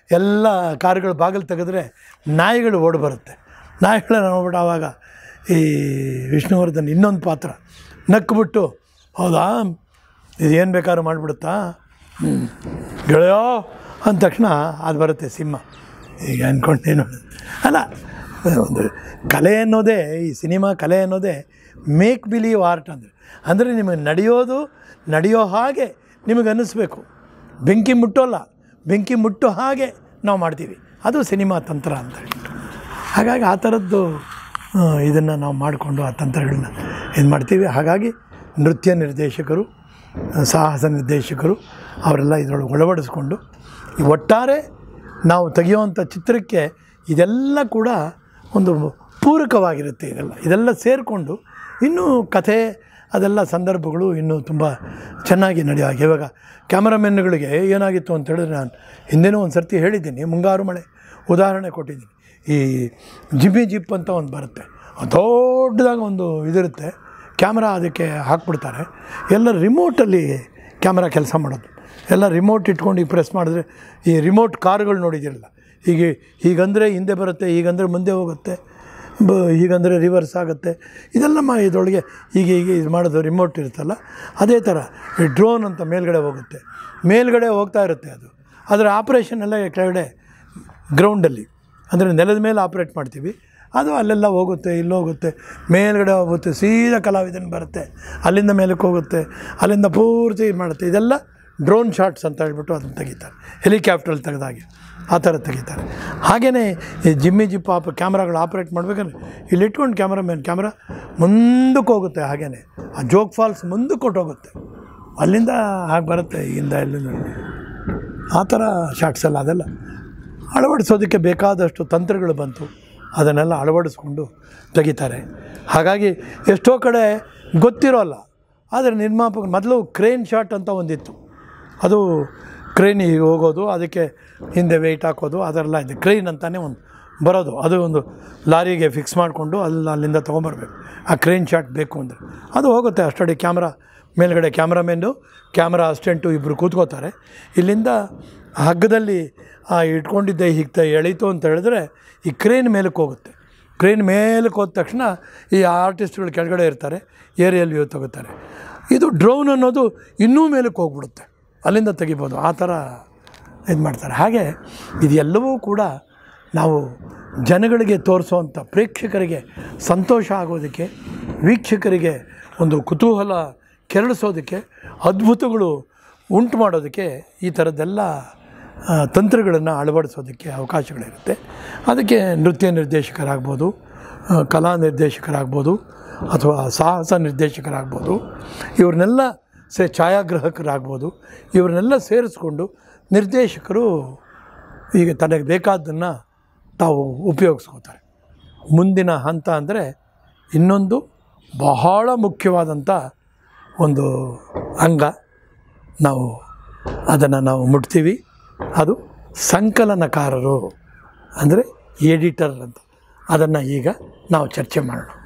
ಎಲ್ಲ ಕಾರುಗಳು ಬಾಗಿಲು ತೆಗೆದ್ರೆ ನಾಯಿಗಳು ಓಡಿ ಬರುತ್ತೆ ನಾಯಿಗಳನ್ನ ನೋಡ್ಬಿಟ್ಟು ಆವಾಗ ಈ ವಿಷ್ಣುವರ್ಧನ್ ಇನ್ನೊಂದು ಪಾತ್ರ ನಕ್ಬಿಟ್ಟು ಹೌದಾ ಇದು ಏನು ಬೇಕಾದ್ರೂ ಮಾಡಿಬಿಡುತ್ತಾ ಹ್ಞೂ ಗೆಳೆಯೋ ಅಂದ ತಕ್ಷಣ ಅದು ಬರುತ್ತೆ ಸಿಂಹ ಈಗ ಅಂದ್ಕೊಂಡೇನು ಅಲ್ಲ ಒಂದು ಕಲೆ ಅನ್ನೋದೇ ಈ ಸಿನಿಮಾ ಕಲೆ ಅನ್ನೋದೇ ಮೇಕ್ ಬಿಲೀವ್ ಆರ್ಟ್ ಅಂದರೆ ಅಂದರೆ ನಿಮಗೆ ನಡೆಯೋದು ನಡೆಯೋ ಹಾಗೆ ನಿಮಗೆ ಅನ್ನಿಸ್ಬೇಕು ಬೆಂಕಿ ಮುಟ್ಟೋಲ್ಲ ಬೆಂಕಿ ಮುಟ್ಟೋ ಹಾಗೆ ನಾವು ಮಾಡ್ತೀವಿ ಅದು ಸಿನಿಮಾ ತಂತ್ರ ಅಂತ ಹೇಳ್ಬಿಟ್ಟು ಹಾಗಾಗಿ ಆ ಥರದ್ದು ಇದನ್ನು ನಾವು ಮಾಡಿಕೊಂಡು ಆ ತಂತ್ರಗಳನ್ನ ಇದು ಮಾಡ್ತೀವಿ ಹಾಗಾಗಿ ನೃತ್ಯ ನಿರ್ದೇಶಕರು ಸಾಹಸ ನಿರ್ದೇಶಕರು ಅವರೆಲ್ಲ ಇದರೊಳಗೆ ಒಳಪಡಿಸ್ಕೊಂಡು ಈ ಒಟ್ಟಾರೆ ನಾವು ತೆಗೆಯುವಂಥ ಚಿತ್ರಕ್ಕೆ ಇದೆಲ್ಲ ಕೂಡ ಒಂದು ಪೂರಕವಾಗಿರುತ್ತೆ ಇದೆಲ್ಲ ಇದೆಲ್ಲ ಸೇರಿಕೊಂಡು ಇನ್ನೂ ಕಥೆ ಅದೆಲ್ಲ ಸಂದರ್ಭಗಳು ಇನ್ನೂ ತುಂಬ ಚೆನ್ನಾಗಿ ನಡೆಯೋ ಹಾಗೆ ಇವಾಗ ಕ್ಯಾಮರಾಮೆನ್ಗಳಿಗೆ ಏನಾಗಿತ್ತು ಅಂತ ಹೇಳಿದ್ರೆ ನಾನು ಹಿಂದೆನೂ ಒಂದು ಸರ್ತಿ ಹೇಳಿದ್ದೀನಿ ಮುಂಗಾರು ಮಳೆ ಉದಾಹರಣೆ ಕೊಟ್ಟಿದ್ದೀನಿ ಈ ಜಿಮ್ಮಿ ಜಿಪ್ ಅಂತ ಒಂದು ಬರುತ್ತೆ ದೊಡ್ಡದಾಗಿ ಒಂದು ಇದಿರುತ್ತೆ ಕ್ಯಾಮ್ರಾ ಅದಕ್ಕೆ ಹಾಕ್ಬಿಡ್ತಾರೆ ಎಲ್ಲ ರಿಮೋಟಲ್ಲಿ ಕ್ಯಾಮ್ರಾ ಕೆಲಸ ಮಾಡೋದು ಎಲ್ಲ ರಿಮೋಟ್ ಇಟ್ಕೊಂಡು ಈಗ ಪ್ರೆಸ್ ಮಾಡಿದ್ರೆ ಈ ರಿಮೋಟ್ ಕಾರುಗಳು ನೋಡಿದಿರಲ್ಲ ಹೀಗೆ ಹೀಗಂದರೆ ಹಿಂದೆ ಬರುತ್ತೆ ಹೀಗಂದರೆ ಮುಂದೆ ಹೋಗುತ್ತೆ ಬ ಹೀಗಂದರೆ ರಿವರ್ಸ್ ಆಗುತ್ತೆ ಇದೆಲ್ಲ ಮಾ ಇದರೊಳಗೆ ಹೀಗೆ ಹೀಗೆ ಇದು ಮಾಡೋದು ರಿಮೋಟ್ ಇರುತ್ತಲ್ಲ ಅದೇ ಥರ ಈ ಡ್ರೋನ್ ಅಂತ ಮೇಲ್ಗಡೆ ಹೋಗುತ್ತೆ ಮೇಲ್ಗಡೆ ಹೋಗ್ತಾ ಇರುತ್ತೆ ಅದು ಅದರ ಆಪ್ರೇಷನ್ ಎಲ್ಲ ಕೆಳಗಡೆ ಗ್ರೌಂಡಲ್ಲಿ ಅಂದರೆ ನೆಲದ ಮೇಲೆ ಆಪ್ರೇಟ್ ಮಾಡ್ತೀವಿ ಅದು ಅಲ್ಲೆಲ್ಲ ಹೋಗುತ್ತೆ ಇಲ್ಲೋಗುತ್ತೆ ಮೇಲ್ಗಡೆ ಹೋಗುತ್ತೆ ಸೀದಾ ಕಲಾವಿದನ ಬರುತ್ತೆ ಅಲ್ಲಿಂದ ಮೇಲಕ್ಕೆ ಹೋಗುತ್ತೆ ಅಲ್ಲಿಂದ ಪೂರ್ತಿ ಇದು ಮಾಡುತ್ತೆ ಇದೆಲ್ಲ ಡ್ರೋನ್ ಶಾಟ್ಸ್ ಅಂತ ಹೇಳ್ಬಿಟ್ಟು ಅದನ್ನು ತೆಗಿತಾರೆ ಹೆಲಿಕಾಪ್ಟ್ರಲ್ಲಿ ತೆಗೆದಾಗೆ ಆ ಥರ ತೆಗಿತಾರೆ ಹಾಗೆಯೇ ಈ ಜಿಮ್ಮಿ ಜಿಪ್ ಆಪ್ ಕ್ಯಾಮ್ರಾಗಳು ಆಪ್ರೇಟ್ ಮಾಡ್ಬೇಕಂದ್ರೆ ಇಲ್ಲಿ ಇಟ್ಕೊಂಡು ಕ್ಯಾಮ್ರಾಮ್ಯಾನ್ ಕ್ಯಾಮ್ರಾ ಮುಂದಕ್ಕೆ ಹೋಗುತ್ತೆ ಹಾಗೆಯೇ ಆ ಜೋಗ್ ಫಾಲ್ಸ್ ಮುಂದಕ್ಕೆ ಕೊಟ್ಟೋಗುತ್ತೆ ಅಲ್ಲಿಂದ ಹಾಗೆ ಬರುತ್ತೆ ಇಲ್ಲಿಂದ ಎಲ್ಲಿಂದ ಆ ಥರ ಶಾಟ್ಸ್ ಎಲ್ಲ ಅದೆಲ್ಲ ಅಳವಡಿಸೋದಕ್ಕೆ ಬೇಕಾದಷ್ಟು ತಂತ್ರಗಳು ಬಂತು ಅದನ್ನೆಲ್ಲ ಅಳವಡಿಸ್ಕೊಂಡು ತೆಗಿತಾರೆ ಹಾಗಾಗಿ ಎಷ್ಟೋ ಕಡೆ ಗೊತ್ತಿರೋಲ್ಲ ಆದರೆ ನಿರ್ಮಾಪಕ ಮೊದಲು ಕ್ರೇನ್ ಶಾಟ್ ಅಂತ ಒಂದಿತ್ತು ಅದು ಕ್ರೇನಿಗೆ ಹೋಗೋದು ಅದಕ್ಕೆ ಹಿಂದೆ ವೆಯ್ಟ್ ಹಾಕೋದು ಅದೆಲ್ಲ ಇದೆ ಕ್ರೇನ್ ಅಂತಲೇ ಒಂದು ಬರೋದು ಅದು ಒಂದು ಲಾರಿಗೆ ಫಿಕ್ಸ್ ಮಾಡಿಕೊಂಡು ಅಲ್ಲಿ ಅಲ್ಲಿಂದ ತೊಗೊಂಬರ್ಬೇಕು ಆ ಕ್ರೇನ್ ಶಾಟ್ ಬೇಕು ಅಂದರೆ ಅದು ಹೋಗುತ್ತೆ ಅಷ್ಟಡಿ ಕ್ಯಾಮ್ರಾ ಮೇಲ್ಗಡೆ ಕ್ಯಾಮ್ರಾಮೆನ್ನು ಕ್ಯಾಮ್ರಾ ಅಸ್ಟೆಂಟು ಇಬ್ಬರು ಕೂತ್ಕೋತಾರೆ ಇಲ್ಲಿಂದ ಹಗ್ಗದಲ್ಲಿ ಆ ಇಟ್ಕೊಂಡಿದ್ದೆ ಹೀಗೆ ಎಳೀತು ಅಂತ ಹೇಳಿದ್ರೆ ಈ ಕ್ರೇನ್ ಮೇಲಕ್ಕೆ ಹೋಗುತ್ತೆ ಕ್ರೇನ್ ಮೇಲಕ್ಕೆ ಹೋದ ತಕ್ಷಣ ಈ ಆರ್ಟಿಸ್ಟ್ಗಳು ಕೆಳಗಡೆ ಇರ್ತಾರೆ ಏರಿಯಲ್ ವ್ಯೂ ತಗೋತಾರೆ ಇದು ಡ್ರೋನ್ ಅನ್ನೋದು ಇನ್ನೂ ಮೇಲಕ್ಕೆ ಹೋಗ್ಬಿಡುತ್ತೆ ಅಲ್ಲಿಂದ ತೆಗಿಬೋದು ಆ ಥರ ಇದು ಮಾಡ್ತಾರೆ ಹಾಗೆ ಇದೆಲ್ಲವೂ ಕೂಡ ನಾವು ಜನಗಳಿಗೆ ತೋರಿಸೋವಂಥ ಪ್ರೇಕ್ಷಕರಿಗೆ ಸಂತೋಷ ಆಗೋದಕ್ಕೆ ವೀಕ್ಷಕರಿಗೆ ಒಂದು ಕುತೂಹಲ ಕೆರಳಿಸೋದಕ್ಕೆ ಅದ್ಭುತಗಳು ಉಂಟು ಮಾಡೋದಕ್ಕೆ ಈ ಥರದ್ದೆಲ್ಲ ತಂತ್ರಗಳನ್ನು ಅಳವಡಿಸೋದಕ್ಕೆ ಅವಕಾಶಗಳಿರುತ್ತೆ ಅದಕ್ಕೆ ನೃತ್ಯ ನಿರ್ದೇಶಕರಾಗ್ಬೋದು ಆ, ಕಲಾ ನಿರ್ದೇಶಕರಾಗ್ಬೋದು ಅಥವಾ ಸಾಹಸ ನಿರ್ದೇಶಕರಾಗ್ಬೋದು ಇವ್ರನ್ನೆಲ್ಲ ಸೇ ಛಾಯಾಗ್ರಾಹಕರಾಗ್ಬೋದು ಇವ್ರನ್ನೆಲ್ಲ ಸೇರಿಸ್ಕೊಂಡು ನಿರ್ದೇಶಕರು ಈಗ ತನಗೆ ಬೇಕಾದ್ದನ್ನು ತಾವು ಉಪಯೋಗಿಸ್ಕೋತಾರೆ ಮುಂದಿನ ಹಂತ ಅಂದರೆ ಇನ್ನೊಂದು ಬಹಳ ಮುಖ್ಯವಾದಂಥ ಒಂದು ಅಂಗ ನಾವು ಅದನ್ನು ನಾವು ಮುಟ್ತೀವಿ ಅದು ಸಂಕಲನಕಾರರು ಅಂದರೆ ಎಡಿಟರ್ ಅಂತ ಅದನ್ನು ಈಗ ನಾವು ಚರ್ಚೆ ಮಾಡೋಣ